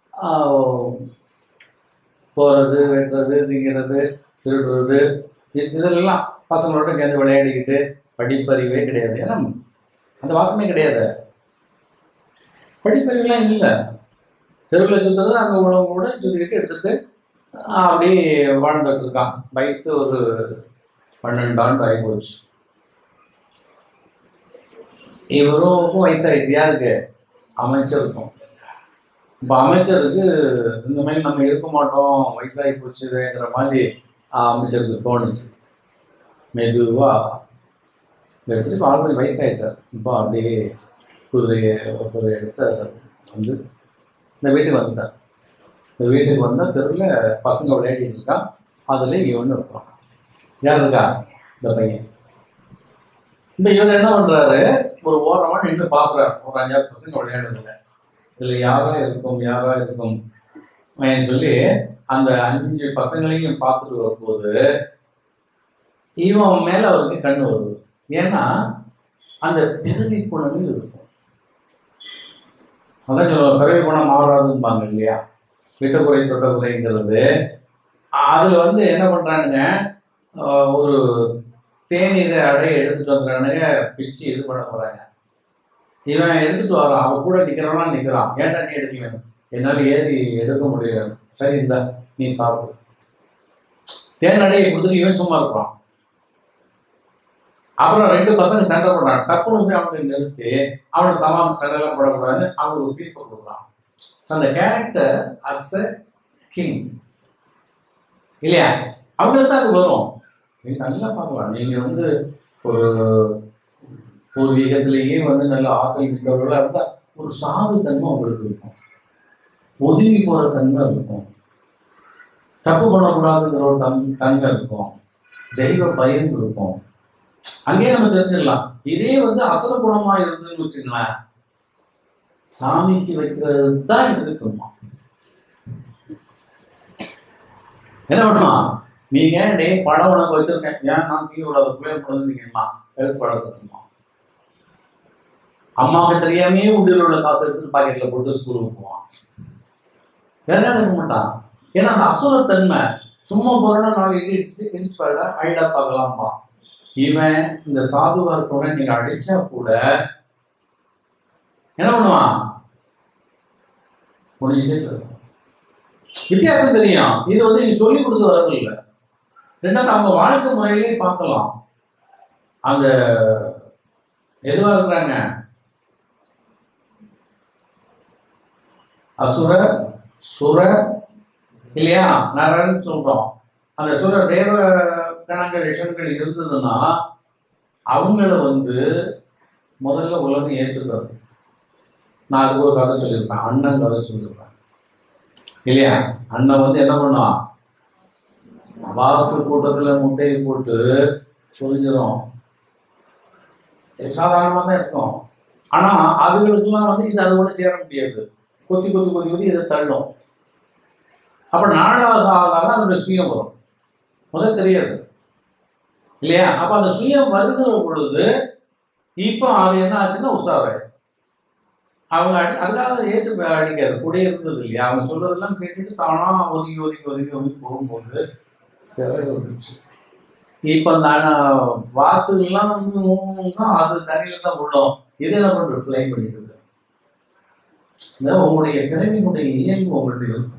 போகிறது வெட்டுறது திங்கிறது திருடுறது இ- இதெல்லாம் பசங்களோட சேர்ந்து விளையாடிக்கிட்டு படிப்பறிவே கிடையாது ஏன்னா அந்த வாசமே கிடையாது படிப்பறிவுலாம் இல்லை தெருவில் சுற்றுறது அங்கே உணவு கூட சுற்றிக்கிட்டு எடுத்துட்டு அப்படி வாழ்ந்துட்டு இருக்கான் வயசு ஒரு பன்னெண்டு ஆண்டு ஆகி போச்சு இவருக்கும் வயசாயிட்டு யாருக்கு அமைச்சருக்கும் இப்போ அமைச்சருக்கு இந்த மாதிரி நம்ம இருக்க மாட்டோம் வயசாகி போச்சுங்கிற மாதிரி ஆஹ், அமைச்சருக்கு தோணுச்சு மெதுவா எடுத்துட்டு ஆல்ரெடி வயசாயிட்டார் இப்போ அப்படியே குதிரையை குதிரை எடுத்து வந்து இந்த வீட்டுக்கு வந்துட்டார் இந்த வீட்டுக்கு வந்தால் தெருவில் பசங்க விளையாடிட்டு இருக்கான் அதில் இவனு இருப்பான் யார் இருக்கா இந்த பையன் இப்போ இவர் என்ன பண்றாரு ஒரு ஓரமா நின்று பார்க்குறாரு ஒரு அஞ்சாறு பசங்க விளையாடுறதுல இதுல யாரா இருக்கும் யாரா இருக்கும் அப்படின்னு சொல்லி அந்த அஞ்சு பசங்களையும் பார்த்துட்டு வரும்போது இவன் மேல அவருக்கு கண்ணு வருது ஏன்னா அந்த பிறவி குணங்கள் இருக்கும் அதான் சொல்லுவாங்க பிறவி குணம் மாறாதும்பாங்க இல்லையா விட்ட குறை தொட்ட குறைங்கிறது அதுல வந்து என்ன பண்றானுங்க ஆஹ் ஒரு தேநீரை அடைய எடுத்துட்டு வந்துறானுங்க பிச்சு இது பண்ண போறாங்க இவன் எடுத்துட்டு வரான் அவன் கூட நிக்கிறவனா நிக்கிறான் ஏன்டா நீ எடுக்கல என்னால ஏறி எடுக்க முடியல சரி இந்த நீ சாப்பிடு தேன் அடையை கொடுத்துட்டு இவன் சும்மா இருப்பான் அப்புறம் ரெண்டு பசங்க சண்டை போடுறான் டப்புனு போய் அவனை நிறுத்தி அவனை சமான் சண்டைலாம் போடக்கூடாதுன்னு அவனுக்கு ஒரு தீர்ப்பு கொடுக்குறான் ஸோ அந்த கேரக்டர் அஸ் அ கிங் இல்லையா அவங்களுக்கு தான் அது வரும் நீங்க நல்லா பார்க்கலாம் நீங்க வந்து ஒரு பூர்வீகத்திலேயே வந்து நல்ல ஆற்றல் மிக்கவர்களாக இருந்தா ஒரு சாது தன்மை உங்களுக்கு இருக்கும் ஒதுங்கி போற தன்மை இருக்கும் தப்பு பண்ணக்கூடாதுங்கிற ஒரு தன் தன்மை இருக்கும் தெய்வ பயம் இருக்கும் அங்கேயே நம்ம தெரிஞ்சிடலாம் இதே வந்து அசுர குணமா இருந்துன்னு வச்சுங்களேன் சாமிக்கு வைக்கிறது தான் இருக்குமா என்ன பண்ணுவான் நீங்க டே பழம் உனக்கு வச்சிருக்கேன் ஏன் நான் தீ விடாத பிள்ளைய குழந்தைங்கம்மா எடுத்து பழக்கத்துமா அம்மாவுக்கு தெரியாமையே உண்டியில் உள்ள காசு எடுத்து பாக்கெட்ல போட்டு ஸ்கூலுக்கு போவான் வேற என்ன செய்ய மாட்டான் ஏன்னா அந்த அசுரத்தன்மை சும்மா போறோம்னா நாலு இடி இடிச்சுட்டு இடிச்சு பாருடா ஐடா பார்க்கலாமா இவன் இந்த சாதுவா இருக்கவன நீங்க அடிச்சா கூட என்ன பண்ணுவான் முடிஞ்சுட்டே போயிடும். வித்தியாசம் தெரியும் இது வந்து நீங்க சொல்லி கொடுத்து வரது இல்லை ரெண்டாவது அவங்க வாழ்க்கை முறையிலே பார்க்கலாம் அந்த எதுவா இருக்கிறாங்க அசுர சுர இல்லையா நரன் சொல்றோம் அந்த சுர தேவ கணங்கள் ரிஷன்கள் இருந்ததுன்னா அவங்கள வந்து முதல்ல உலகம் ஏற்றுக்கிறது நான் அதுக்கு ஒரு கதை சொல்லியிருப்பேன் அண்ணன் கதை சொல்லியிருப்பேன் இல்லையா அண்ணன் வந்து என்ன பண்ணுவான் வாத்து கூட்டத்துல முட்டையை போட்டு பொரிஞ்சிடும் சாதாரணமாக தான் இருக்கும் ஆனா அதுகளுக்கெல்லாம் வந்து இது அதோட சேர முடியாது கொத்தி கொத்தி கொத்தி கொத்தி இதை தள்ளும் அப்ப நாளாக ஆக ஆக அதோட சுயம் வரும் முதல் தெரியாது இல்லையா அப்ப அந்த சுயம் வருகிற பொழுது இப்போ அது என்ன ஆச்சுன்னா உஷாராயிடும் அவங்க அடி அதுக்காக ஏற்று அடிக்காது கூட இருந்தது இல்லையா அவங்க சொல்றதெல்லாம் கேட்டுட்டு தானா ஒதுங்கி ஒதுங்கி ஒதுங்கி ஒதுங்கி போகும்போது சிறை வந்துச்சு இப்போ அந்த அஹ், வாத்துலாம் வந்து ஊன்னா அது தண்ணியில தான் உள்ளோம் இது என்ன பண்றது ஃப்ளை பண்ணிட்டு இருக்கு. இந்த உங்களுடைய பிறவினுடைய இயல்பு உங்களுடைய இருக்கும்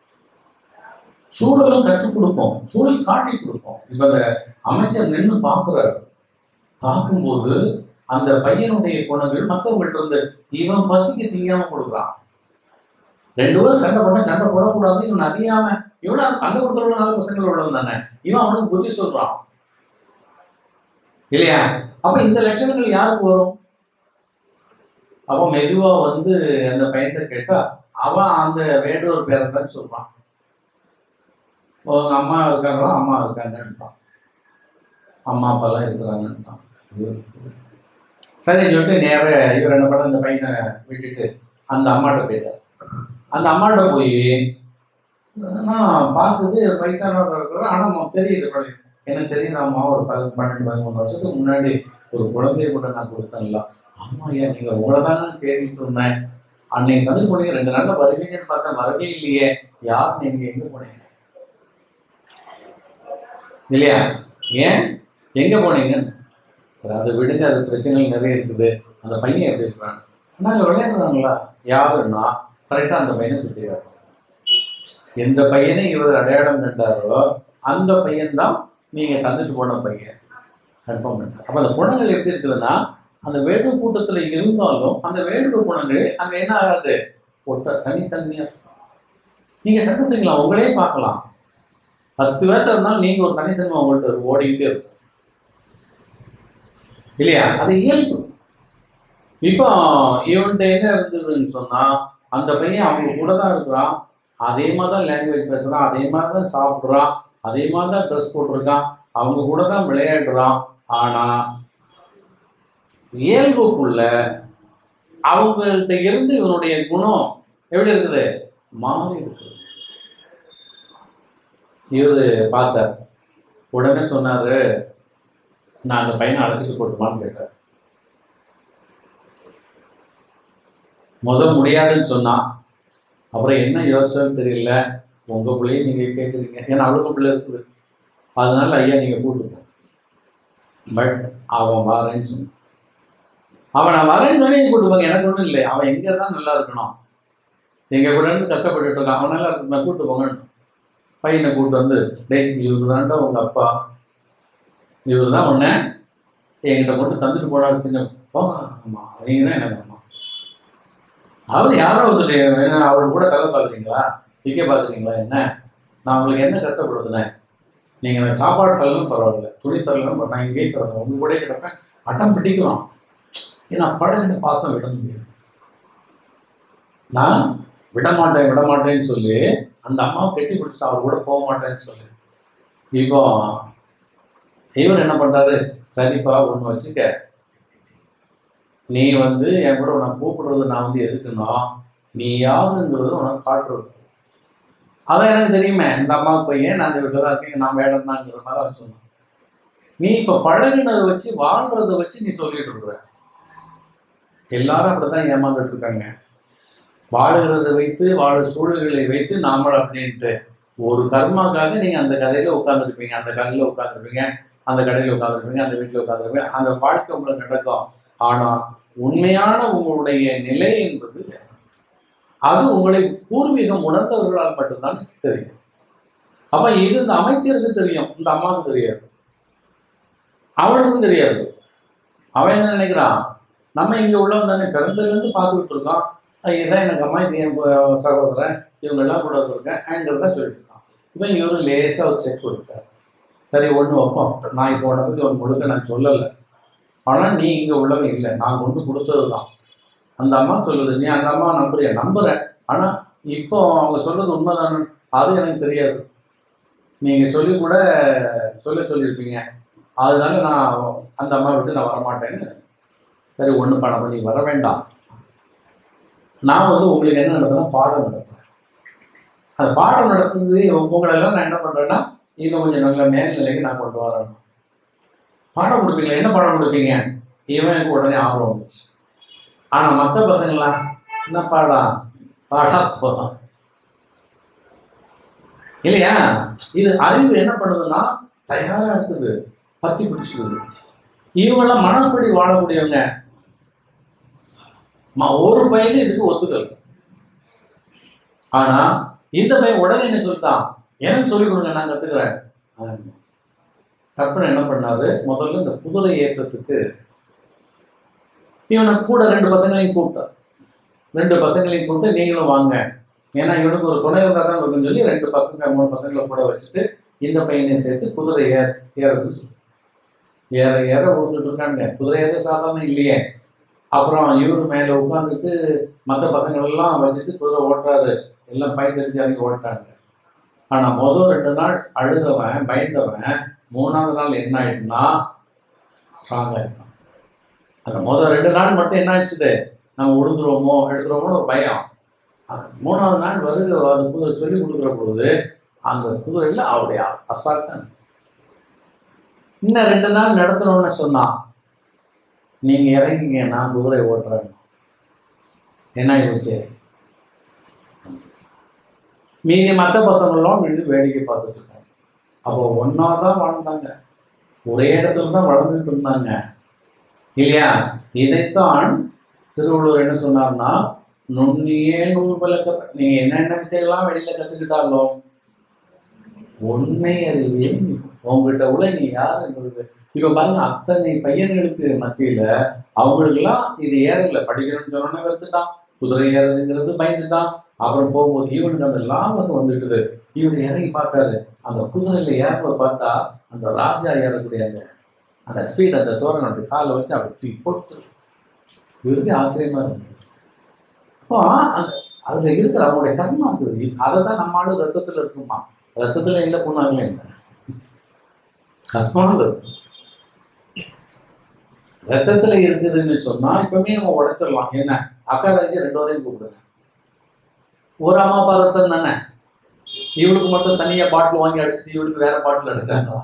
சூழலும் கற்றுக் கொடுப்போம் சூழல் காட்டி கொடுப்போம் இப்ப இந்த அமைச்சர் நின்று பார்க்குறாரு பார்க்கும்போது அந்த பையனுடைய குணங்கள் மற்றவங்கள்ட்ட இருந்து இவன் பசிக்கு திங்காம கொடுக்குறான் ரெண்டு பேரும் சண்டை போட்டா சண்டை போடக்கூடாது இவன் அறியாம இவன் அந்த கொடுத்துள்ள நல்ல பசங்கள் உள்ளவன் தானே இவன் அவனுக்கு புத்தி சொல்றான் இல்லையா அப்ப இந்த லட்சணங்கள் யாருக்கு வரும் அப்ப மெதுவா வந்து அந்த பையன்கிட்ட கேட்டா அவன் அந்த வேண்டோர் பேரை தான் சொல்றான் உங்க அம்மா இருக்காங்களா அம்மா இருக்காங்கன்றான் அம்மா அப்பாலாம் இருக்கிறாங்கன்றான் சரி சொல்லிட்டு நேர இவர் என்ன பண்ண அந்த பையனை விட்டுட்டு அந்த அம்மாட்ட போயிட்டார் அந்த அம்மாட்ட போய் நான் பார்க்குது வயசானவர் இருக்கிறார் ஆனால் தெரியுது குழந்தை. எனக்கு தெரியுது அம்மா ஒரு பதி பன்னெண்டு பதிமூணு வருஷத்துக்கு முன்னாடி ஒரு குழந்தைய கூட நான் கொடுத்தேன்ல அம்மா ஏன் நீங்க உங்களை தானே தேடிட்டு இருந்தேன் அன்னைக்கு தந்து போனீங்க ரெண்டு நாள்ல வருவீங்கன்னு பார்த்தா வரவே இல்லையே யார் நீங்க எங்க போனீங்க இல்லையா ஏன் எங்க போனீங்க சரி, அதை விடுங்க அது பிரச்சனைகள் நிறைய இருக்குது அந்த பையன் எப்படி இருக்கிறான் நாங்க விளையாடுறாங்களா யாருன்னா கரெக்டா அந்த பையனை சுத்தி காட்டுறோம் எந்த பையனை இவர் அடையாளம் கண்டாரோ அந்த பையன் தான் நீங்க தந்துட்டு போன பையன் கன்ஃபார்ம் பண்ண அப்ப அந்த குணங்கள் எப்படி இருக்குதுன்னா அந்த வேடு கூட்டத்துல இருந்தாலும் அந்த வேடுவ குணங்கள் அங்க என்ன ஆகாது ஒட்ட தனித்தனியா இருக்கும். நீங்க கண்டுபிடிக்கலாம் உங்களே பார்க்கலாம் பத்து பேர்ட்ட இருந்தாலும் நீங்க ஒரு தனித்தன்மை உங்கள்ட்ட ஓடிக்கிட்டே இருக்கும் இல்லையா அது இயல்பு இப்போ இவன்கிட்ட என்ன இருந்ததுன்னு சொன்னா அந்த பையன் அவங்க கூட தான் இருக்கிறான் அதே மாதிரி தான் லாங்குவேஜ் பேசுறான் அதே மாதிரி தான் சாப்பிட்றான் அதே மாதிரி தான் ட்ரெஸ் போட்டிருக்கான் அவங்க கூட தான் விளையாடுறான் ஆனா இயல்புக்குள்ள அவங்கள்ட்ட இருந்து இவனுடைய குணம் எப்படி இருக்குது மாறி இருக்குது இவரு பார்த்தார் உடனே சொன்னாரு நான் அந்த பையனை அழைச்சிட்டு போட்டுமான்னு கேட்டார் முத முடியாதுன்னு சொன்னான் அப்புறம் என்ன யோசிச்சோன்னு தெரியல உங்க பிள்ளைய நீங்க கேட்குறீங்க ஏன்னா அவளுக்கு பிள்ளை இருக்குது அதனால ஐயா நீங்க கூப்பிட்டு பட் அவன் வரேன்னு சொன்னான் அவன் நான் வரேன்னு சொல்லி கூட்டு போங்க எனக்கு ஒன்றும் இல்லை அவன் எங்க தான் நல்லா இருக்கணும் எங்க கூட இருந்து கஷ்டப்பட்டுட்டு இருக்கான் அவன் நல்லா இருக்கணும் கூட்டு போங்கன்னு பையனை கூட்டு வந்து டேய் இவரு தான்டா உங்க அப்பா இவர் தான் உன்னை என்கிட்ட மட்டும் தந்துட்டு போனாரு சின்ன போங்க ஆமா நீங்க தான் எனக்கு அம்மா அவர் யாரோ ஒருத்தர் என்ன அவர் கூட தலை பார்க்குறீங்களா டிக்கே பார்க்குறீங்களா என்ன நான் உங்களுக்கு என்ன கஷ்டப்படுத்துனேன் நீங்கள் எனக்கு சாப்பாடு தரலாம் பரவாயில்ல துணி தரலாம் நான் இங்கேயே கிடப்பேன் உங்க கூட கிடப்பேன் அட்டம் பிடிக்கலாம் ஏன்னா பழகின பாசம் விட முடியாது நான் விட மாட்டேன் விட மாட்டேன்னு சொல்லி அந்த அம்மாவை கட்டி பிடிச்சிட்டு அவர் கூட போக மாட்டேன்னு சொல்லி இப்போ இவர் என்ன பண்றாரு சரிப்பா ஒன்று வச்சுக்க நீ வந்து என் கூட உன்னை கூப்பிடுறது நான் வந்து எதுக்குன்னா நீ யாருங்கிறது உனக்கு காட்டுறது அதான் எனக்கு தெரியுமே இந்த அம்மாவுக்கு பையன் நான் இந்த வீட்டில் தான் இருக்கேன் நான் வேடம் தாங்கிற மாதிரி அவன் சொன்னான் நீ இப்போ பழகினதை வச்சு வாழ்றதை வச்சு நீ சொல்லிட்டு இருக்கிற எல்லாரும் அப்படித்தான் ஏமாந்துட்டு இருக்காங்க வாழுகிறதை வைத்து வாழ சூழல்களை வைத்து நாமளும் அப்படின்ட்டு ஒரு கர்மாக்காக நீங்க அந்த கதையில உட்காந்துருப்பீங்க அந்த கல்லில் உட்காந்துருப்பீங்க அந்த கடையில் உட்காந்துருப்பீங்க அந்த வீட்டில் உட்காந்துருப்பீங்க அந்த வாழ்க்கை உங்களுக்கு நடக்கும் ஆனா உண்மையான உங்களுடைய நிலை என்பது வேற. அது உங்களை பூர்வீகம் உணர்ந்தவர்களால் மட்டும்தான் தெரியும் அப்ப இது இந்த அமைச்சருக்கு தெரியும் இந்த அம்மாவுக்கு தெரியாது அவனுக்கும் தெரியாது அவன் என்ன நினைக்கிறான் நம்ம இங்க உள்ளவன் தானே பிறந்ததுலேருந்து பார்த்துக்கிட்டு இருக்கோம் அஹ் இதான் எனக்கு அம்மா இது என் பு- சகோதரன் இவங்கெல்லாம் கூட வந்திருக்கேன் சொல்லிட்டு இருக்கான் இவன் இவரும் லேசாக ஒரு செக் கொடுத்தார் சரி ஒன்று வைப்போம் நான் இப்போ உன்னை பற்றி ஒன்று முழுக்க நான் சொல்லலை ஆனால் நீ இங்கே உள்ளவன் இல்லை நான் கொண்டு கொடுத்தது தான் அந்த அம்மா சொல்லுது நீ அந்த அம்மா நம்புறியா நம்புறேன் ஆனால் இப்போ அவங்க சொல்றது உண்மைதானே அது எனக்கு தெரியாது நீங்கள் சொல்லி கூட சொல்ல சொல்லியிருப்பீங்க அதனால நான் அந்த அம்மா விட்டு நான் வரமாட்டேன்னு சரி ஒன்றும் பண்ண நீ வர வேண்டாம் நான் வந்து உங்களுக்கு என்ன நடத்துனா பாடம் நடத்துறேன் அந்த பாடம் நடத்துறது உங்களெல்லாம் நான் என்ன பண்ணுறேன்னா இன்னும் கொஞ்சம் நல்ல மேல்நிலைக்கு நான் கொண்டு வரேன் பாடம் கொடுப்பீங்களா என்ன பாடம் கொடுப்பீங்க இவன் எனக்கு உடனே ஆர்வம் வந்துச்சு ஆனால் மற்ற பசங்களாம் என்ன பாடம் பாடா போதும் இல்லையா இது அறிவு என்ன பண்ணுதுன்னா தயாரா இருக்குது பத்தி பிடிச்சிக்குது இவங்கெல்லாம் மனப்படி வாழக்கூடியவங்க ம- ஒரு பையன் இதுக்கு ஒத்துக்கல் ஆனா இந்த பையன் உடனே என்ன சொல்லிட்டான் எனக்கு சொல்லிக் கொடுங்க நான் கத்துக்கிறேன் ஆமா. டப்புன்னு என்ன பண்ணாரு முதல்ல இந்த குதிரை ஏற்றத்துக்கு இவனை கூட ரெண்டு பசங்களையும் கூப்பிட்டார் ரெண்டு பசங்களையும் கூப்பிட்டு நீங்களும் வாங்க ஏன்னா இவனுக்கு ஒரு துணை இருந்தால் தான் இருக்குன்னு சொல்லி ரெண்டு பசங்க மூணு பசங்களை கூட வச்சுட்டு இந்த பையனையும் சேர்த்து குதிரை ஏற ஏறது சொல்லி ஏற ஏற விழுந்துட்டு இருக்காங்க குதிரை ஏற சாதாரணம் இல்லையே அப்புறம் இவர் மேலே உட்காந்துட்டு மற்ற பசங்களெல்லாம் வச்சுட்டு குதிரை ஓட்டுறாரு எல்லாம் பயந்தடிச்சு இறங்கி ஓட்டாங்க ஆனால் முதல் ரெண்டு நாள் அழுதவன் பயந்தவன் மூணாவது நாள் என்ன ஆயிடுனா ஸ்ட்ராங்காக இருக்கான் அந்த முதல் ரெண்டு நாள் மட்டும் என்ன ஆயிடுச்சுது நம்ம விழுந்துருவோமோ எடுத்துருவோமோன்னு ஒரு பயம் அந்த மூணாவது நாள் வருது அந்த குதிரை சொல்லி கொடுக்குற பொழுது அந்த குதிரையில் அவருடைய அசால்ட்டான இன்னும் ரெண்டு நாள் நடத்தணும்னு சொன்னான் நீங்க இறங்கிங்க நான் குதிரை ஓட்டுறேன் என்ன ஆயிடுச்சு மீதி மற்ற பசங்களும் நின்று வேடிக்கை பார்த்துட்டு இருக்காங்க அப்போ ஒன்றா தான் வாழ்ந்தாங்க ஒரே இடத்துல தான் வளர்ந்துட்டு இருந்தாங்க இல்லையா இதைத்தான் திருவள்ளுவர் என்ன சொன்னார்னா நுண்ணியே நூல் பலக்க நீங்க என்னென்ன வித்தைகள்லாம் வெளியில கத்துக்கிட்டாலும் உண்மை அறிவே உங்ககிட்ட உள்ள நீ யாருங்கிறது இப்ப பாருங்க அத்தனை பையன்களுக்கு மத்தியில அவங்களுக்கெல்லாம் இது ஏறல படிக்கணும்னு சொன்னோன்னே வெறுத்துட்டான் குதிரை ஏறதுங்கிறது பயந்துட்டான் அப்புறம் போகும்போது இவனுக்கு அந்த லாபகம் வந்துட்டுது இவர் இறங்கி பார்த்தாரு அந்த குதிரையில ஏறத பார்த்தா அந்த ராஜா ஏறக்கூடிய அந்த அந்த ஸ்பீட் அந்த தோரணை அப்படி காலை வச்சு அப்படி தூக்கி போட்டு இவருக்கு ஆச்சரியமா இருந்தது அப்போ அந்த அதுல இருக்கிற அவங்களுடைய கர்மா இருக்குது அதை தான் நம்ம ஆளு ரத்தத்துல இருக்குமா ரத்தத்துல இல்லை போனாங்களே என்ன கர்மாவில் இருக்கும் ரத்தத்துல இருக்குதுன்னு சொன்னா இப்பவுமே நம்ம உடைச்சிடலாம் என்ன அக்கா தங்கச்சி ரெண்டு வரையும் கூப்பிடுங்க ஒரு அம்மா அப்பா ரத்தம் தானே இவளுக்கு மட்டும் தனியா பாட்டில் வாங்கி அடிச்சு இவளுக்கு வேற பாட்டில் அடிச்சாங்களா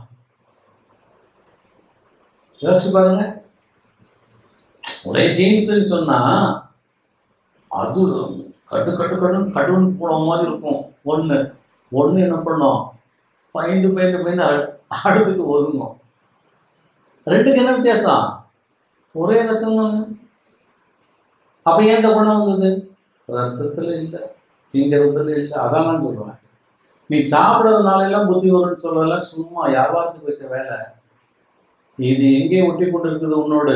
யோசிச்சு பாருங்க ஒரே ஜீன்ஸ்ன்னு சொன்னா அது கட்டு கட்டு கட்டு கடுன்னு போன மாதிரி இருக்கும் ஒண்ணு ஒண்ணு என்ன பண்ணும் பயந்து பயந்து பயந்து அடு- அடுத்துக்கு ஒதுங்கும் ரெண்டுக்கு என்ன வித்தியாசம் ஒரே ரத்தம் தானே அப்ப ஏன் இந்த குணம் வந்தது ரத்தத்துல இல்லை திங்கிறதுல இல்லை அதான் நான் சொல்லுவேன் நீ சாப்பிட்றதுனால எல்லாம் புத்தி வரும்னு சொல்லலாம் சும்மா வியாபாரத்துக்கு வச்ச வேலை இது எங்கே ஒட்டி கொண்டு இருக்குது உன்னோடு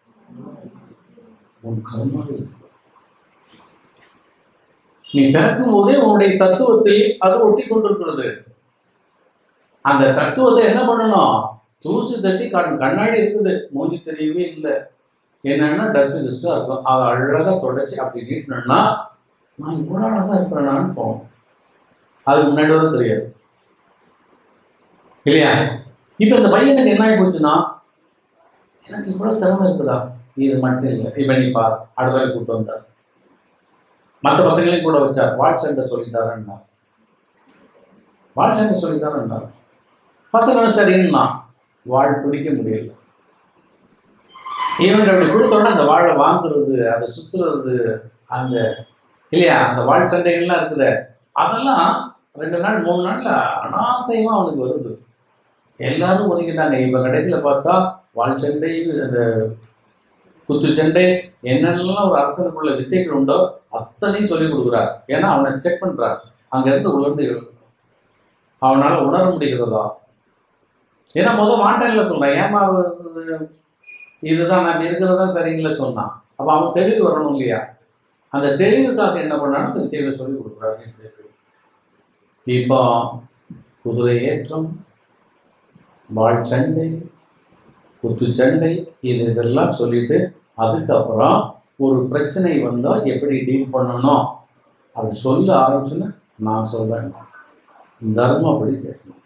உன் கர்மாவில் நீ பிறக்கும் போதே உன்னுடைய தத்துவத்தில் அது ஒட்டி கொண்டிருக்கிறது அந்த தத்துவத்தை என்ன பண்ணணும் தூசி தட்டி கண் கண்ணாடி இருக்குது மூஞ்சி தெரியவே இல்லை என்னன்னா டஸ்ட் டஸ்டா இருக்கும் அதை அழகா தொடச்சி அப்படி நீட்டினோம்னா நான் இவ்வளோ அழகா இருக்கிறேனான்னு தோணும் அதுக்கு முன்னாடி வர தெரியாது இல்லையா இப்ப இந்த பையனுக்கு என்ன ஆகி போச்சுன்னா எனக்கு இவ்வளவு திறமை இருக்குதா இது மட்டும் இல்லை இப்ப நீ பார் அடுத்த கூப்பிட்டு வந்தார் மற்ற பசங்களையும் கூட வச்சார் வாட்ச் சண்டை சொல்லித்தாரன்னா வாட்ச் சண்டை சொல்லித்தாரன்னா பசங்க சரின்னா வாழ் பிடிக்க முடியல இவனுக்கு அப்படி கொடுத்தோன்னா அந்த வாழை வாங்குறது அதை சுத்துறது அந்த இல்லையா அந்த வாழ் சண்டைகள்லாம் இருக்குது அதெல்லாம் ரெண்டு நாள் மூணு நாள்ல அனாசயமா அவனுக்கு வருது எல்லாரும் ஒதுக்கிட்டாங்க இப்ப கடைசியில பார்த்தா வாழ் சண்டை அந்த குத்து சண்டை என்னென்னலாம் ஒரு அரசனுக்குள்ள வித்தைகள் உண்டோ அத்தனையும் சொல்லி கொடுக்குறார் ஏன்னா அவனை செக் பண்றார் அங்க இருந்து உணர்ந்து எழுதுறான். அவனால உணர முடிகிறதா ஏன்னா முதல் மாட்டேன்ல சொல்றேன் ஏமாறுறது இதுதான் நான் இருக்கிறதா சரிங்களா சொன்னான் அப்ப அவன் தெளிவு வரணும் இல்லையா அந்த தெளிவுக்காக என்ன பண்ணாலும் அந்த வித்தைகளை சொல்லி கொடுக்குறாரு இப்போ குதிரை ஏற்றம் வாழ் சண்டை குத்து சண்டை இது இதெல்லாம் சொல்லிட்டு அதுக்கப்புறம் ஒரு பிரச்சனை வந்தால் எப்படி டீல் பண்ணணும் அது சொல்ல ஆரம்பிச்சுன்னா நான் சொல்றேன் தர்மம் அப்படி பேசணும்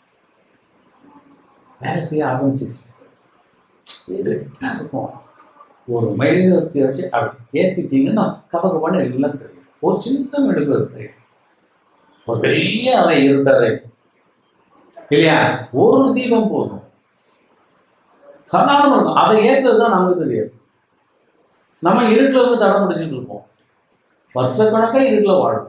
வேலை செய்ய ஆரம்பிச்சிருச்சு இருட்டா இருக்கும் ஒரு மெழுகுவர்த்தி வச்சு அப்படி ஏற்றிட்டீங்கன்னா கப கபான்னு எல்லாம் தெரியும் ஒரு சின்ன மெழுகுவர்த்தி ஒரு பெரிய அறை இருட்டறை இல்லையா ஒரு தீபம் போதும் சாதாரணம் இருக்கும் அதை ஏற்றுறது தான் நமக்கு தெரியாது நம்ம இருட்டில் இருந்து தடம் பிடிச்சிட்டு இருப்போம் வருஷக்கணக்காக இருட்டில் வாழும்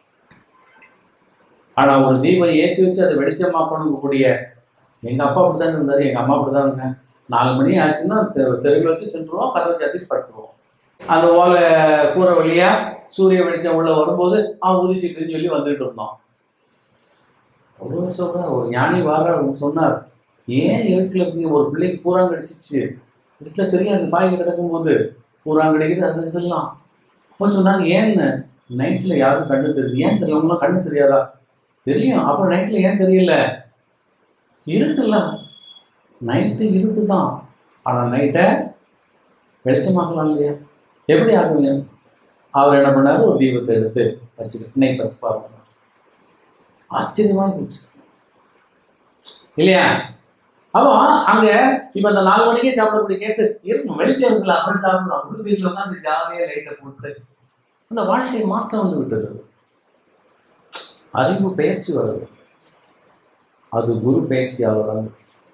ஆனா ஒரு தீபம் ஏற்றி வச்சு அதை வெளிச்சமாக்கணுங்கக்கூடிய எங்க அப்பா அப்படிதான் இருந்தாரு எங்க அம்மா அப்படிதான் இருந்தாங்க நாலு மணி ஆச்சுன்னா தெ- தெருவில் வச்சு தின்றுவோம் கதவை சாத்தி படுத்துருவோம் அந்த ஓலை கூரை வழியா சூரிய வெளிச்சம் உள்ள வரும்போது அவன் உதிச்சுட்டுன்னு சொல்லி வந்துட்டு இருந்தோம் ஒரு சொல்ற ஒரு ஞானி வார சொன்னார் ஏன் இருட்டில் இருக்கீங்க ஒரு பிள்ளைக்கு பூராங்க அடிச்சிச்சு இருட்டில் தெரியாது பாய்க்கு கிடக்கும்போது பூராங்க அடிக்குது அது இதெல்லாம் அப்போ சொன்னாங்க ஏன்னு நைட்டில் யாரும் கண்ணு தெரியுது ஏன் தெரியல கண்ணு தெரியாதா தெரியும் அப்புறம் நைட்டில் ஏன் தெரியல இருட்டுல நைட்டு இருட்டு தான் ஆனால் நைட்டை வெளிச்சமாக்கலாம் இல்லையா எப்படி ஆகுங்க அவர் என்ன பண்ணாரு ஒரு தீபத்தை எடுத்து வச்சுக்கிட்டு இன்னைக்கு பத்து பாருங்க ஆச்சரியமா போச்சு இல்லையா அப்போ அங்க இப்ப அந்த நாலு மணிக்கே சாப்பிடக்கூடிய கேஸ் இருக்கும் வெளிச்சம் இருக்குல்ல அப்புறம் சாப்பிடலாம் அப்படி வீட்டில் உட்காந்து ஜாலியாக லைட்டை போட்டு அந்த வாழ்க்கை மாற்றம் வந்து விட்டது அறிவு பயிற்சி வருது அது குரு பயிற்சியால் வராது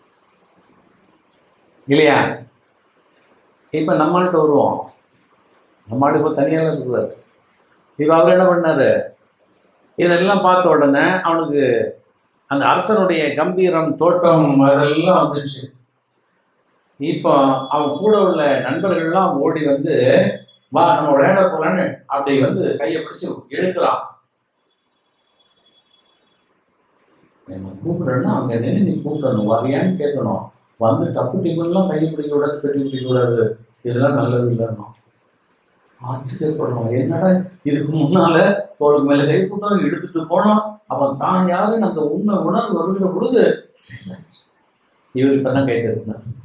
இல்லையா இப்ப நம்மள்ட்ட வருவோம் நம்மளால இப்போ தனியாக இருக்கிறாரு இப்போ அவர் என்ன பண்ணாரு இதெல்லாம் பார்த்த உடனே அவனுக்கு அந்த அரசனுடைய கம்பீரம் தோற்றம் அதெல்லாம் வந்துருச்சு இப்போ அவன் கூட உள்ள நண்பர்கள்லாம் ஓடி வந்து வா நம்ம விளையாட போலான்னு அப்படி வந்து கையை பிடிச்சு இழுக்கிறான் என்ன கூப்பிடுறேன்னா அங்கே நின்று நீ கூப்பிடணும் வரையான்னு கேட்கணும் வந்து கப்பு டிஃபன்லாம் கை பிடிக்க கூடாது கட்டி பிடிக்க கூடாது இதெல்லாம் நல்லது இல்லைன்னா ஆச்சரியப்படுறோம் என்னடா இதுக்கு முன்னால தோளுக்கு மேல கை போட்டோம் எடுத்துட்டு போனோம் அவன் தான் யாருன்னு அந்த உண்மை உணர்வு வருகிற பொழுது சரி, இவர் இப்பதான் கை தட்டினார்